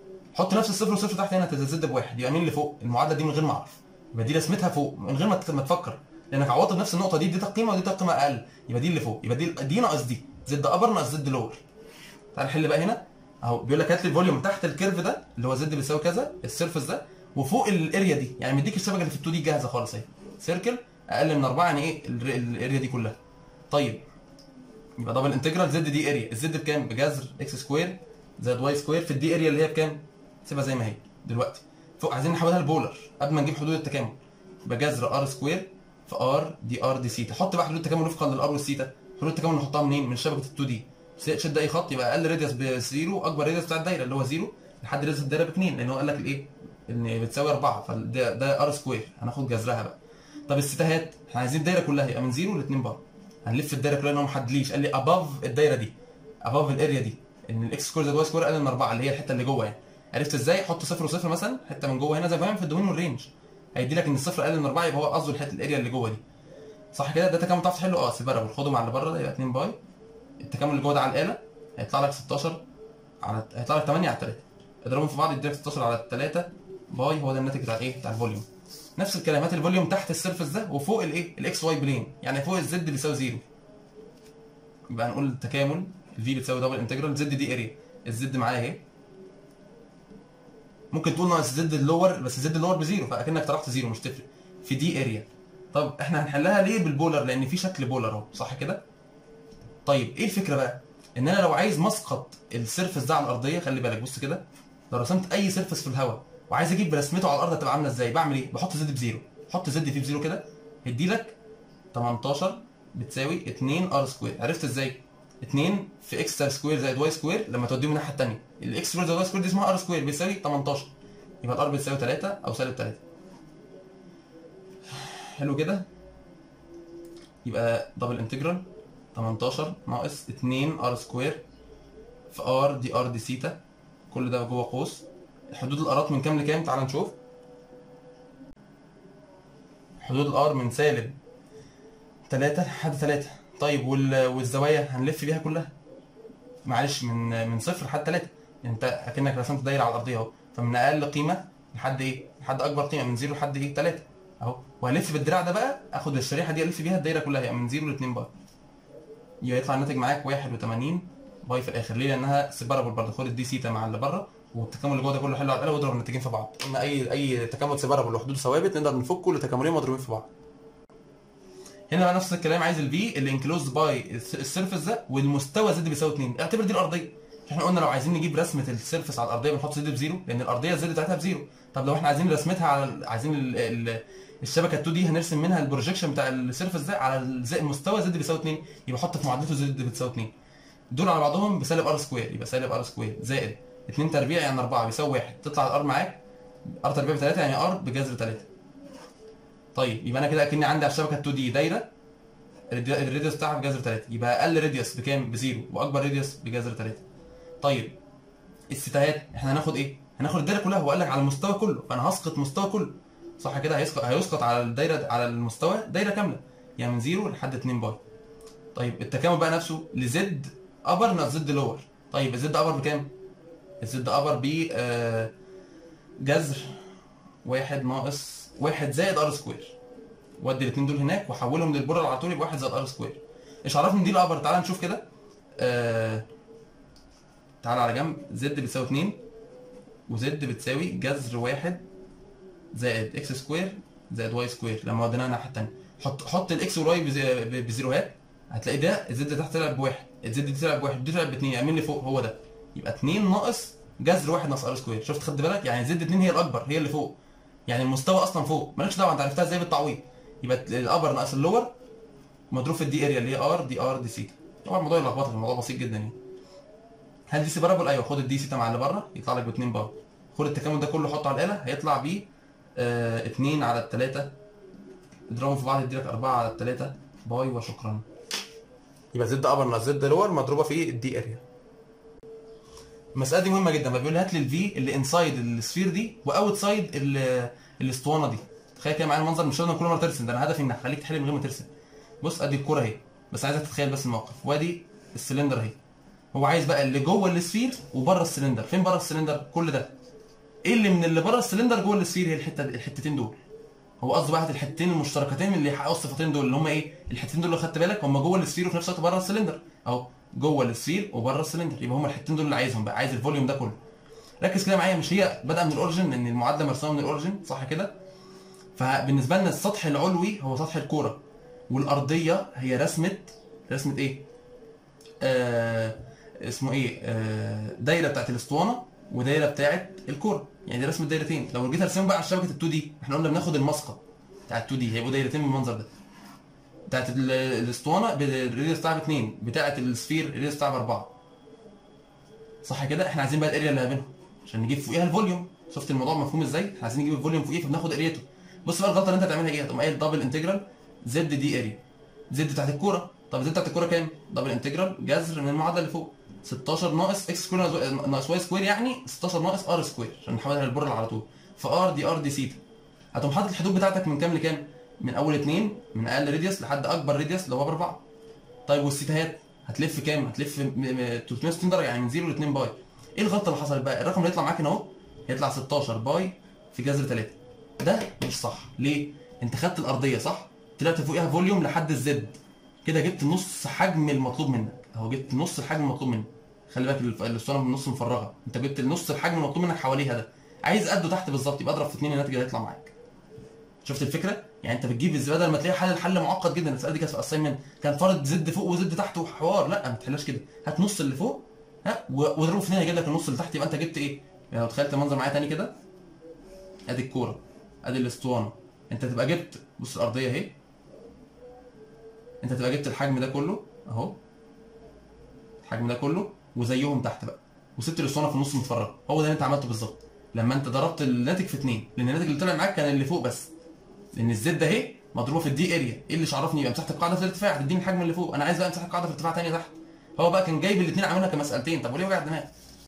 حط نفس الصفر وصفر تحت هنا تبقى الزد بواحد يبقى مين اللي فوق المعادله دي من غير ما اعرف يبقى دي رسمتها فوق من غير ما ت- ما تفكر لانك عوضت بنفس النقطه دي اديتك قيمه ودي قيمه اقل يبقى دي اللي فوق يبقى دي دي ناقص دي زد ابر ناقص زد لور تعال نحل بقى هنا اهو بيقول لك هات لي الفوليوم تحت الكيرف ده اللي هو زد بيساوي كذا السيرفس ده وفوق الاريا دي يعني مديك الشبكه اللي في التو دي جاهزه خالص اهي سيركل اقل من 4 يعني ايه ال- ال- الاريا دي كلها طيب يبقى دبل انتجرال زد دي اريا الزد بكام بجذر اكس سكوير زائد واي سكوير في الدي اريا اللي هي بكام سيبها زي ما هي دلوقتي فوق عايزين نحولها لبولر قبل ما نجيب حدود التكامل يبقى جذر ار سكوير في ار دي ار دي سيتا حط بقى حدود التكامل وفقا للار والسيتا حدود التكامل نحطها منين من شبكه ال2 دي شد اي خط يبقى اقل راديوس بزيرو اكبر راديوس بتاع الدايره اللي هو زيرو لحد راديوس الدايره باثنين لان هو قال لك الايه ان بتساوي 4 فده ده ار سكوير هناخد جذرها بقى طب الستاهات احنا عايزين الدايره كلها يبقى من زيرو ل 2 بار هنلف الدايره كلها ان هو ما حدليش قال لي اباف الدايره دي اباف الاريا دي ان الاكس سكوير زائد واي سكوير اقل من 4 اللي هي الحته اللي جوه يعني عرفت ازاي حط صفر وصفر مثلا حته من جوه هنا زي ما بنعمل في الدومين والرينج هيدي لك ان الصفر اقل من 4 يبقى هو قصده الحته الاريا اللي جوه دي صح كده ده تكامل تعرف تحله اه سيبرابل خده مع اللي بره ده يبقى 2 باي التكامل اللي جوه ده على الاله هيطلع لك 16 على هيطلع لك 8 على 3 اضربهم في بعض يديلك 16 على 3 باي هو ده الناتج بتاع الايه بتاع الفوليوم نفس الكلام هات الفوليوم تحت السيرفس ده وفوق الايه الاكس واي بلين يعني فوق الزد بيساوي زيرو يبقى هنقول التكامل الفي بتساوي دبل انتجرال زد دي اريا الزد معايا اهي ممكن تقول ناقص زد اللور بس زد اللور بزيرو فاكنك طرحت زيرو مش تفرق في دي اريا طب احنا هنحلها ليه بالبولر لان في شكل بولر اهو صح كده طيب ايه الفكره بقى ان انا لو عايز مسقط السيرفس ده على الارضيه خلي بالك بص كده لو رسمت اي سيرفس في الهواء وعايز اجيب رسمته على الارض هتبقى عامله ازاي بعمل ايه بحط زد بزيرو حط زد فيه بزيرو كده هيدي لك 18 بتساوي 2 ار سكوير عرفت ازاي 2 في اكس سكوير زائد واي سكوير لما توديه من الناحيه الثانيه الاكس سكوير زائد واي سكوير دي اسمها ار سكوير بيساوي 18 يبقى الار بتساوي 3 او سالب 3 حلو كده يبقى دبل انتجرال 18 ناقص 2 ار سكوير في ار دي ار دي سيتا كل ده جوه قوس حدود الارات من كام لكام تعال نشوف حدود الار من سالب 3 لحد 3 طيب وال- والزوايا هنلف بيها كلها معلش من من صفر لحد 3 انت اكنك رسمت دايره على الارضيه اهو فمن اقل قيمه لحد ايه لحد اكبر قيمه من 0 لحد ايه 3 اهو وهلف بالدراع ده بقى اخد الشريحه دي الف بيها الدايره كلها يعني من 0 ل 2 باي يبقى يطلع الناتج معاك 81 باي في الاخر ليه لانها سيبارابل برضه خد الدي سيتا مع اللي بره والتكامل اللي جوه ده كله حلو على الاله واضرب الناتجين في بعض قلنا اي اي تكامل سيبارابل وحدوده ثوابت نقدر نفكه لتكاملين مضروبين في بعض هنا بقى نفس الكلام عايز الفي اللي انكلوزد باي السيرفس ده والمستوى زد بيساوي 2 اعتبر دي الارضيه احنا قلنا لو عايزين نجيب رسمه السيرفس على الارضيه بنحط زد بزيرو لان الارضيه الزد بتاعتها بزيرو طب لو احنا عايزين رسمتها على ال- عايزين ال ال الشبكه 2 دي هنرسم منها البروجيكشن بتاع السيرفس ده على الز- المستوى زد بيساوي 2 يبقى حط في معادلته زد بتساوي 2 دول على بعضهم بسالب ار سكوير يبقى سالب ار سكوير زائد 2 تربيع يعني 4 بيساوي 1 تطلع الار معاك ار تربيع ب 3 يعني ار بجذر 3 طيب يبقى انا كده اكني عندي على الشبكه 2 دي دايره الرادي- الراديوس بتاعها بجذر 3 يبقى اقل راديوس بكام بزيرو واكبر راديوس بجذر 3 طيب الستات احنا هناخد ايه هناخد الدايره كلها هو قال لك على المستوى كله فانا هسقط مستوى كله صح كده هيسقط هيسقط على الدايره على المستوى دايره كامله يعني من 0 لحد 2 باي طيب التكامل بقى نفسه لزد ابر ناقص زد لور طيب الزد ابر بكام الزد ابر ب آه، جذر واحد ناقص واحد زائد ار سكوير ودي الاثنين دول هناك وحولهم للبره على طول يبقى واحد زائد ار سكوير ايش عرفني دي الابر تعالى نشوف كده آه تعالى على جنب زد بتساوي 2 وزد بتساوي جذر واحد زائد اكس سكوير زائد واي سكوير لما وديناها الناحيه الثانيه حط حط الاكس والواي بزي- ب- بزيروهات هتلاقي ده الزد تحت طلع بواحد الزد دي طلع بواحد دي طلع باثنين يعني مين اللي فوق هو ده يبقى 2 ناقص جذر واحد ناقص ار سكوير شفت خدت بالك يعني زد 2 هي الاكبر هي اللي فوق يعني المستوى اصلا فوق مالكش دعوه انت عرفتها ازاي بالتعويض يبقى الابر ناقص اللور مضروب في الدي اريا اللي هي ار دي ار دي سيتا طبعا الموضوع يلخبطك الموضوع بسيط جدا يعني هل دي سي بارابول ايوه خد الدي سيتا مع اللي بره يطلع لك ب 2 بار خد التكامل ده كله حطه على الاله هيطلع ب 2 على الثلاثه اضربهم في بعض يديلك 4 على الثلاثه باي وشكرا يبقى زد ابر ناقص زد لور مضروبه في الدي اريا المساله دي مهمه جدا بقى بيقول لي هات لي الفي اللي انسايد السفير دي واوت سايد ال- الاسطوانه دي تخيل كده معايا المنظر مش لازم كل مره ترسم ده انا هدفي انك خليك تحل من غير ما ترسم بص ادي الكوره اهي بس عايزك تتخيل بس الموقف وادي السلندر اهي هو عايز بقى اللي جوه السفير وبره السلندر فين بره السلندر كل ده ايه اللي من اللي بره السلندر جوه السفير هي الحته الحتتين دول هو قصده بقى هات الحتتين المشتركتين اللي يحققوا الصفتين دول اللي هم ايه الحتتين دول اللي خدت بالك هم جوه السفير وفي نفس الوقت بره السلندر اهو جوه السفير وبره السلندر يبقى هم الحتتين دول اللي عايزهم بقى عايز الفوليوم ده كله ركز كده معايا مش هي بادئه من الاوريجن ان المعادله مرسومه من الاوريجن صح كده فبالنسبه لنا السطح العلوي هو سطح الكوره والارضيه هي رسمه رسمه ايه آه اسمه ايه آه دايره بتاعت الاسطوانه ودايره بتاعت الكوره يعني دي رسمه دايرتين لو جيت ارسمهم بقى على شبكه ال2 دي احنا قلنا بناخد المسقط بتاع ال2 دي هيبقوا دايرتين بالمنظر ده بتاعت ال- الاسطوانه بالريديوس بتاعها باثنين بتاعت السفير الريديوس بتاعها باربعه صح كده احنا عايزين بقى الاريا اللي ما بينهم عشان نجيب فوقيها الفوليوم شفت الموضوع مفهوم ازاي احنا عايزين نجيب الفوليوم فوقيه فبناخد اريته بص بقى الغلطه اللي انت هتعملها ايه هتقوم قايل دبل انتجرال زد دي اريا زد بتاعت الكوره طب زد بتاعت الكوره كام دبل انتجرال جذر من المعادله اللي فوق 16 ناقص اكس سكوير ناقص- ناقص واي سكوير يعني 16 ناقص ار سكوير عشان نحولها للبر على طول فار دي ار دي سيتا هتقوم حاطط الحدود بتاعتك من كام لكام من اول اتنين من اقل راديوس لحد اكبر راديوس اللي هو باربعه طيب والسيتاهات هتلف كام هتلف م- م- 360 درجه يعني من 0 ل 2 باي ايه الغلطه اللي حصلت بقى الرقم اللي يطلع معاك هنا اهو هيطلع 16 باي في جذر 3 ده مش صح ليه انت خدت الارضيه صح طلعت فوقيها فوليوم لحد الزد كده جبت نص حجم المطلوب منك اهو جبت نص الحجم المطلوب منك خلي بالك الف- الاسطوانه من النص مفرغه انت جبت نص الحجم المطلوب منك حواليها ده عايز قده تحت بالظبط يبقى اضرب في 2 الناتج اللي هيطلع معاك شفت الفكره؟ يعني انت بتجيب ازاي بدل ما تلاقي حل الحل معقد جدا المساله دي كانت في اساينمنت كان فرض زد فوق وزد تحت وحوار لا ما تحلهاش كده هات نص اللي فوق ها و- واضربه في اثنين هيجيب لك النص اللي تحت يبقى انت جبت ايه؟ يعني لو تخيلت المنظر معايا تاني كده ادي الكوره ادي الاسطوانه انت تبقى جبت بص الارضيه اهي انت تبقى جبت الحجم ده كله اهو الحجم ده كله وزيهم تحت بقى وسبت الاسطوانه في النص متفرغه هو ده اللي انت عملته بالظبط لما انت ضربت الناتج في اثنين لان الناتج اللي طلع معاك كان اللي فوق بس لان الزد اهي مضروبه في الدي اريا ايه اللي شرفني يبقى مساحه القاعده في الارتفاع تديني الحجم اللي فوق انا عايز بقى مساحه القاعده في ارتفاع تاني تحت هو بقى كان جايب الاثنين عاملها كمسالتين طب وليه وجع دماغ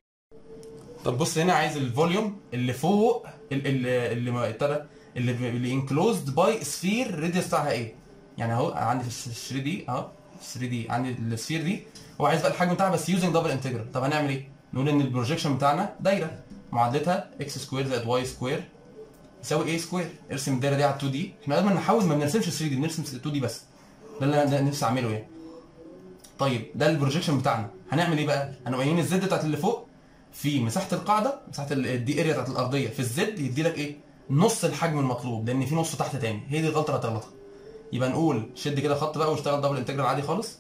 طب بص هنا عايز الفوليوم اللي فوق ال- ال- اللي ما ابتدى اللي اللي انكلوزد باي سفير الراديوس بتاعها ايه يعني اهو عندي في ال 3 دي اهو 3 دي عندي السفير دي هو عايز بقى الحجم بتاعها بس يوزنج دبل انتجرال طب هنعمل ايه نقول ان البروجيكشن بتاعنا دايره معادلتها اكس سكوير زائد واي سكوير يساوي ايه سكوير ارسم الدايره دي على 2 دي احنا لازم نحاول ما بنرسمش 3 دي بنرسم 2 دي بس ده اللي انا نفسي اعمله يعني طيب ده البروجيكشن بتاعنا هنعمل ايه بقى هنقوم قايلين الزد بتاعت اللي فوق في مساحه القاعده مساحه الدي اريا بتاعت الارضيه في الزد يدي لك ايه نص الحجم المطلوب لان في نص تحت تاني هي دي الغلطه اللي هتغلطها يبقى نقول شد كده خط بقى واشتغل دبل انتجرال عادي خالص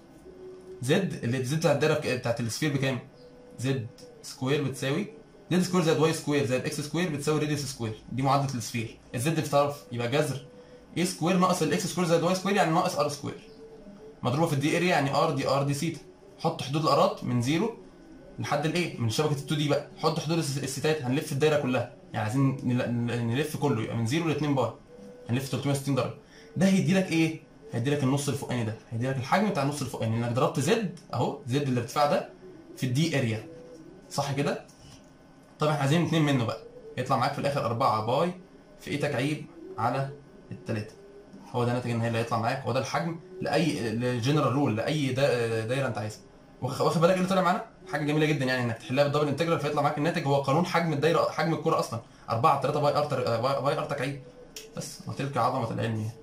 زد اللي زد بتاعت الدايره بك- بتاعت السفير بكام زد سكوير بتساوي زد سكوير زائد واي سكوير زائد اكس سكوير بتساوي راديوس سكوير دي معادله السفير الزد في طرف يبقى جذر اي سكوير ناقص الاكس سكوير زائد واي سكوير يعني ناقص ار سكوير مضروبه في الدي اريا يعني ار دي ار دي سيتا حط حدود الارات من زيرو لحد الايه من شبكه ال2 دي بقى حط حدود الس- الستات هنلف الدايره كلها يعني عايزين نل- نل- نلف كله يبقى من زيرو ل 2 بار هنلف 360 درجه ده هيدي لك ايه هيدي لك النص الفوقاني ده هيدي لك الحجم بتاع النص الفوقاني انك ضربت زد اهو زد الارتفاع ده في الدي اريا صح كده طب احنا عايزين اتنين منه بقى يطلع معاك في الاخر 4 باي في ايه تكعيب على التلاته هو ده الناتج النهائي اللي هيطلع معاك هو ده الحجم لاي لجنرال رول لاي دا- دايره انت عايزها واخ- واخد بالك إيه اللي طلع معانا حاجه جميله جدا يعني انك تحلها بالدبل انتجرال فيطلع معاك الناتج هو قانون حجم الدايره حجم الكره اصلا 4 3 باي ار تر- باي باي ار تكعيب بس وتلك عظمه العلم يعني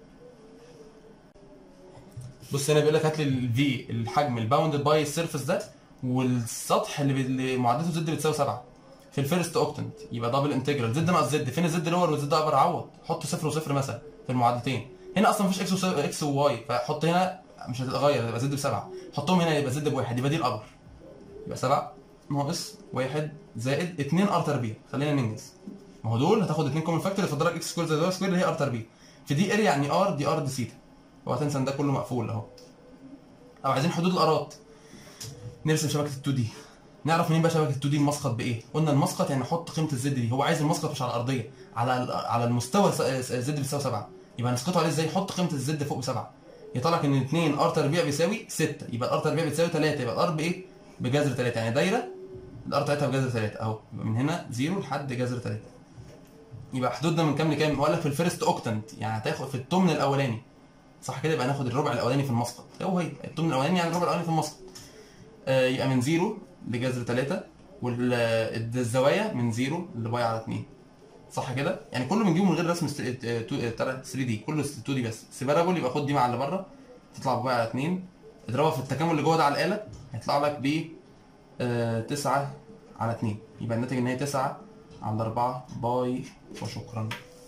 بص هنا بيقول لك هات لي الفي الحجم الباوندد باي السيرفيس ده والسطح اللي, بي... اللي معادلته زد بتساوي 7 في الفيرست اوكتنت يبقى دبل انتجرال زد ناقص زد فين الزد لور والزد ابر عوض حط صفر وصفر مثلا في المعادلتين هنا اصلا مفيش اكس وس... اكس وواي فحط هنا مش هتتغير يبقى زد بسبعه حطهم هنا يبقى زد بواحد يبقى دي الابر يبقى 7 ناقص 1 زائد 2 ار تربيع خلينا ننجز ما هو دول هتاخد 2 كومن فاكتور يفضل لك اكس سكوير زائد واي سكوير اللي هي ار تربيع في دي اريا يعني ار دي ار دي سيتا اوعى تنسى ان ده كله مقفول اهو او عايزين حدود الارات نرسم شبكه ال 2 دي نعرف منين بقى شبكه ال 2 دي المسقط بايه قلنا المسقط يعني نحط قيمه الزد دي هو عايز المسقط مش على الارضيه على ال- على المستوى س- س- زد بيساوي 7 يبقى هنسقطه عليه ازاي حط قيمه الزد فوق بسبعه يطلع لك ان 2 ار تربيع بيساوي 6 يبقى الار تربيع بتساوي 3 يبقى الار بايه بجذر 3 يعني دايره الار بتاعتها بجذر 3 اهو يبقى من هنا 0 لحد جذر 3 يبقى حدودنا من كام لكام ولا في الفيرست اوكتنت يعني هتاخد في الثمن الاولاني صح كده يبقى ناخد الربع الاولاني في المسقط هو هي الثمن الاولاني يعني الربع الاولاني في المسقط آه يبقى من 0 لجذر 3 والزوايا من 0 لباي على 2 صح كده يعني كله بنجيبه من غير رسم 3 دي كله 2 دي بس سيبارابول يبقى خد دي مع اللي بره تطلع بباي على 2 اضربها في التكامل اللي جوه ده على الاله هيطلع لك ب 9 على 2 يبقى الناتج ان هي 9 على 4 باي وشكرا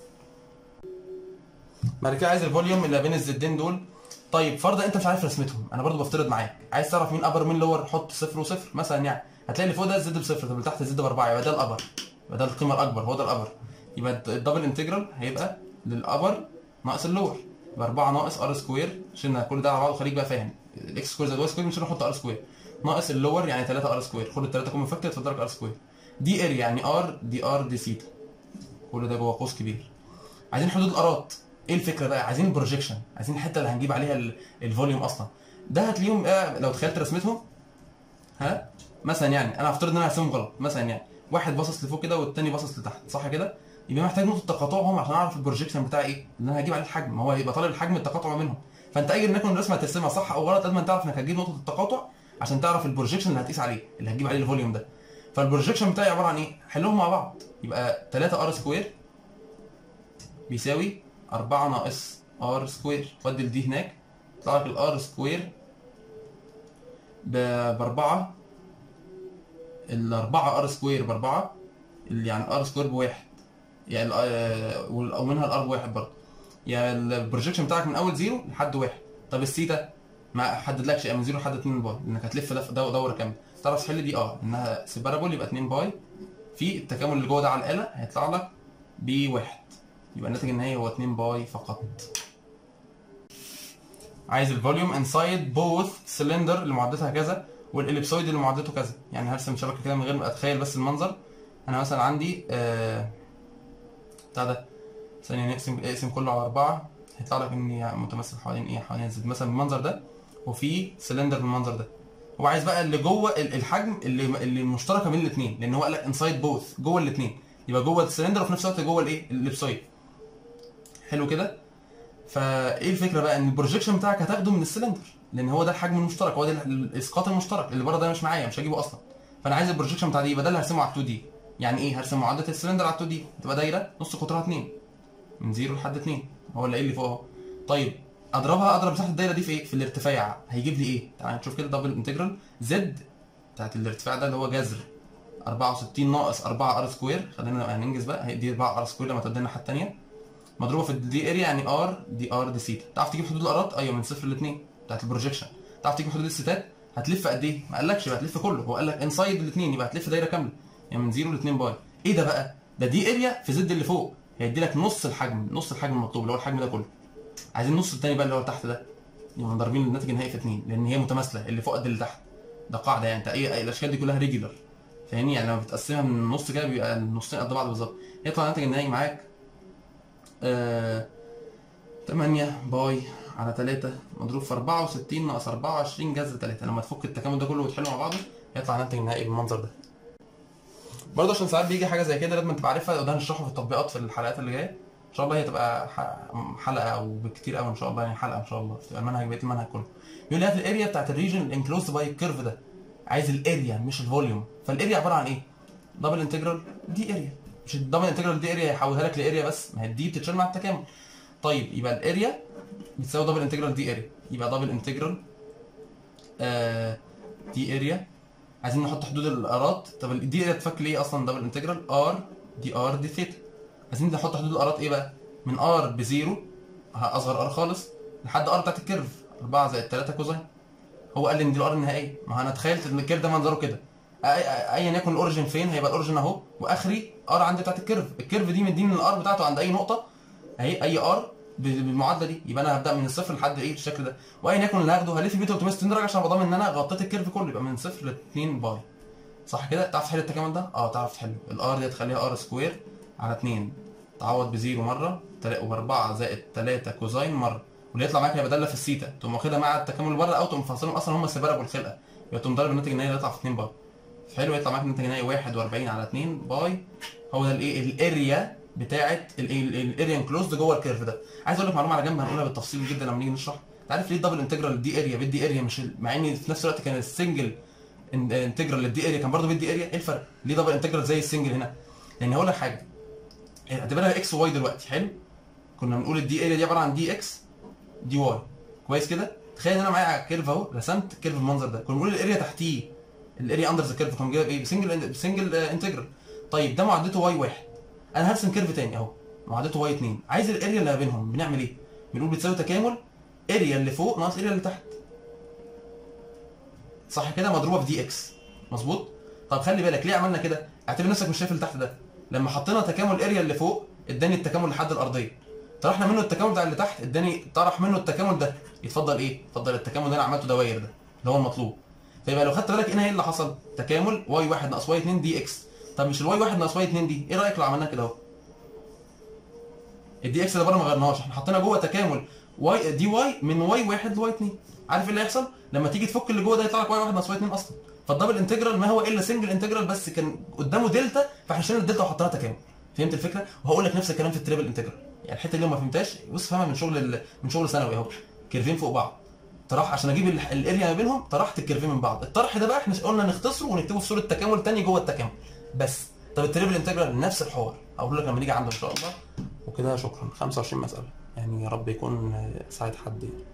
بعد كده عايز الفوليوم اللي بين الزدين دول طيب فرضا انت مش عارف رسمتهم انا برضو بفترض معاك عايز تعرف مين ابر مين لور حط صفر وصفر مثلا يعني هتلاقي اللي فوق ده الزد بصفر طب اللي تحت الزد باربعه يبقى ده الابر يبقى ده القيمه الاكبر هو ده الابر يبقى الد- الدبل انتجرال هيبقى للابر ناقص اللور يبقى 4 ناقص ار سكوير شلنا كل ده على بعضه خليك بقى فاهم الاكس سكوير زائد واي سكوير مش هنحط ار سكوير ناقص اللور يعني 3 ار سكوير خد الثلاثه كومن فاكتور يتفضل لك ار سكوير دي اريا يعني ار دي ار دي سيتا كل ده جوه قوس كبير عايزين حدود الارات ايه الفكره بقى عايزين البروجيكشن عايزين الحته اللي هنجيب عليها ال- الفوليوم اصلا ده هتلاقيهم آه لو تخيلت رسمتهم ها مثلا يعني انا هفترض ان انا هرسمهم غلط مثلا يعني واحد باصص لفوق كده والتاني باصص لتحت صح كده يبقى محتاج نقطه تقاطعهم عشان اعرف البروجيكشن بتاعي ايه اللي انا هجيب عليه الحجم ما هو يبقى طالب الحجم التقاطع ما بينهم فانت اي ان يكن الرسمه هترسمها صح او غلط لازم تعرف انك هتجيب نقطه التقاطع عشان تعرف البروجيكشن اللي هتقيس عليه اللي هتجيب عليه الفوليوم ده فالبروجيكشن بتاعي عباره عن ايه حلهم مع بعض يبقى 3 ار سكوير بيساوي 4 ناقص ار سكوير ودي الدي هناك يطلع لك الار سكوير ب 4 الأربعة ار سكوير بأربعة اللي يعني ار سكوير بواحد يعني ال- آه، وال- او منها الار بواحد برضه يعني البروجيكشن بتاعك من اول زيرو لحد واحد طب السيتا ما حددلكش يبقى من زيرو لحد 2 باي لانك هتلف ده دو- دوره كامله تعرف تحل دي اه انها سيبارابول يبقى 2 باي في التكامل اللي جوه ده على الاله هيطلع لك بواحد يبقى الناتج النهائي هو 2 باي فقط عايز الفوليوم انسايد بوث سلندر اللي معدتها كذا والاليبسويد اللي معدته كذا يعني هرسم شبكه كده من غير ما اتخيل بس المنظر انا مثلا عندي آه بتاع ده ثانيه نقسم اقسم كله على اربعه هيطلع لك ان متمثل حوالين ايه حوالين زد مثلا بالمنظر ده وفي سلندر بالمنظر ده هو عايز بقى اللي جوه ال- الحجم اللي اللي مشتركه بين الاثنين لان هو قال لك انسايد بوث جوه الاثنين يبقى جوه السلندر وفي نفس الوقت جوه الايه الاليبسويد حلو كده فايه الفكره بقى ان البروجيكشن بتاعك هتاخده من السلندر لان هو ده الحجم المشترك هو ده ال- الاسقاط المشترك اللي بره ده مش معايا مش هجيبه اصلا فانا عايز البروجيكشن بتاع دي يبقى ده اللي هرسمه على 2 دي يعني ايه هرسم معادله السلندر على 2 دي تبقى دايره نص قطرها 2 من 0 لحد 2 هو اللي قايل لي فوق اهو طيب اضربها اضرب مساحه الدايره دي في ايه في الارتفاع هيجيب لي ايه تعال نشوف كده دبل انتجرال زد بتاعت الارتفاع ده اللي هو جذر 64 ناقص 4 ار سكوير خلينا هننجز بقى هي دي 4 ار سكوير لما تبدا الناحيه الثانيه مضروبه في الدي اريا يعني ار دي ار دي سيتا تعرف تجيب حدود الارات ايوه من صفر ل 2 بتاعت البروجيكشن تعرف تجيب حدود الستات هتلف قد ايه ما قالكش يبقى هتلف كله هو قال لك انسايد الاثنين يبقى هتلف دايره كامله يعني من 0 ل 2 باي ايه ده بقى ده دي اريا في زد اللي فوق هيدي لك نص الحجم نص الحجم المطلوب اللي هو الحجم ده كله عايزين النص الثاني بقى اللي هو تحت ده يبقى ضاربين الناتج النهائي في 2 لان هي متماثله اللي فوق قد اللي تحت ده قاعده يعني انت اي أي- الاشكال دي كلها ريجولار فاهمني يعني لما بتقسمها من النص كده بيبقى النصين قد بعض بالظبط يطلع الناتج النهائي معاك آه 8 باي على 3 مضروب في 64 ناقص 24 جذر 3 لما تفك التكامل ده كله وتحله مع بعضه يطلع الناتج النهائي بالمنظر ده برضه عشان ساعات بيجي حاجه زي كده لازم تبقى عارفها وده هنشرحه في التطبيقات في الحلقات اللي جايه ان شاء الله هي تبقى ح- حلقه او بكتير قوي ان شاء الله يعني حلقه ان شاء الله تبقى المنهج بقيه المنهج كله بيقول لي هات الاريا بتاعت الريجن الانكلوزد باي الكيرف ده عايز الاريا مش الفوليوم فالاريا عباره عن ايه؟ دبل انتجرال دي اريا مش الدبل انتجرال دي اريا هيحولها لك لاريا بس ما هي الدي بتتشال مع التكامل طيب يبقى الاريا بتساوي دبل انتجرال دي اريا يبقى دبل انتجرال آه دي اريا عايزين نحط حدود الارات طب الدي اريا تفك ليه اصلا دبل انتجرال ار دي ار دي ثيتا عايزين نحط حدود الارات ايه بقى من ار بزيرو ه- اصغر ار خالص لحد ار بتاعت الكيرف 4 زائد 3 كوزين هو قال لي ان دي الار النهائيه ما انا تخيلت ان الكيرف ده منظره كده أي- أي- ايا يكن الاوريجن فين هيبقى الاوريجن اهو واخري ار عندي بتاعت الكيرف الكيرف دي مديني الار بتاعته عند اي نقطه اهي اي ار بالمعادله دي يبقى انا هبدا من الصفر لحد ايه الشكل ده وايا يكن اللي هاخده هلف بيه 360 درجه عشان ابقى ضامن ان انا غطيت الكيرف كله يبقى من صفر ل 2 باي صح كده تعرف تحل التكامل ده اه تعرف تحله الار دي تخليها ار سكوير على 2 تعوض بزيرو مره و4 زائد 3 كوزين مره واللي يطلع معاك هيبقى داله في السيتا تقوم واخدها مع التكامل اللي بره او تقوم فاصلهم اصلا هم السبارة والخلقه يبقى تقوم ضارب الناتج النهائي اللي يطلع في 2 باي حلو يطلع معاك الناتج النهائي 41 على 2 باي هو ده الايه الاريا بتاعه الاريا انكلوزد جوه الكيرف ده عايز اقول لك معلومه على جنب هنقولها بالتفصيل جدا لما نيجي نشرح انت عارف ليه الدبل انتجرال دي اريا بالدي اريا مش ال- مع ان في نفس الوقت كان السنجل انتجرال للدي اريا كان برضه بالدي اريا ايه الفرق ليه دبل انتجرال زي السنجل هنا لان هقول لك حاجه اعتبرها اكس وواي دلوقتي حلو كنا بنقول الدي اريا دي عباره عن دي اكس دي واي كويس كده تخيل ان انا معايا على الكيرف اهو رسمت الكيرف بالمنظر ده كنا بنقول الاريا تحتيه الاريا اندر ذا كيرف كنا جايب ايه بسنجل بسنجل انتجرال طيب ده معادلته واي واحد انا هرسم كيرف تاني اهو معادلته واي 2 عايز الاريا اللي ما بينهم بنعمل ايه بنقول بتساوي تكامل اريا اللي فوق ناقص اريا اللي تحت صح كده مضروبه في دي اكس مظبوط طب خلي بالك ليه عملنا كده اعتبر نفسك مش شايف اللي تحت ده لما حطينا تكامل اريا اللي فوق اداني التكامل لحد الارضيه طرحنا منه التكامل بتاع اللي تحت اداني طرح منه التكامل ده يتفضل ايه يتفضل التكامل اللي انا عملته دواير ده اللي هو المطلوب فيبقى لو خدت بالك هنا ايه اللي حصل تكامل واي 1 ناقص واي 2 دي اكس طب مش الواي 1 ناقص واي 2 دي ايه رايك لو عملناها كده اهو الدي اكس اللي بره ما غيرناهاش احنا حطينا جوه تكامل واي دي واي من واي 1 لواي 2 عارف ايه اللي هيحصل لما تيجي تفك اللي جوه ده يطلع لك واي 1 ناقص واي 2 اصلا فالدبل انتجرال ما هو الا سنجل انتجرال بس كان قدامه دلتا فاحنا شلنا الدلتا وحطيناها تكامل فهمت الفكره وهقول لك نفس الكلام في التريبل انتجرال يعني الحته اللي لو ما فهمتهاش بص فاهمها من شغل ال... من شغل ثانوي اهو كيرفين فوق بعض طرح عشان اجيب ال- الاريا ما بينهم طرحت الكيرفين من بعض الطرح ده بقى احنا قلنا نختصره ونكتبه في صوره تكامل تاني جوه التكامل بس طب التريبل انتجرال نفس الحوار اقول لك لما نيجي عنده ان شاء الله وكده شكرا 25 مساله يعني يا رب يكون ساعد حد يعني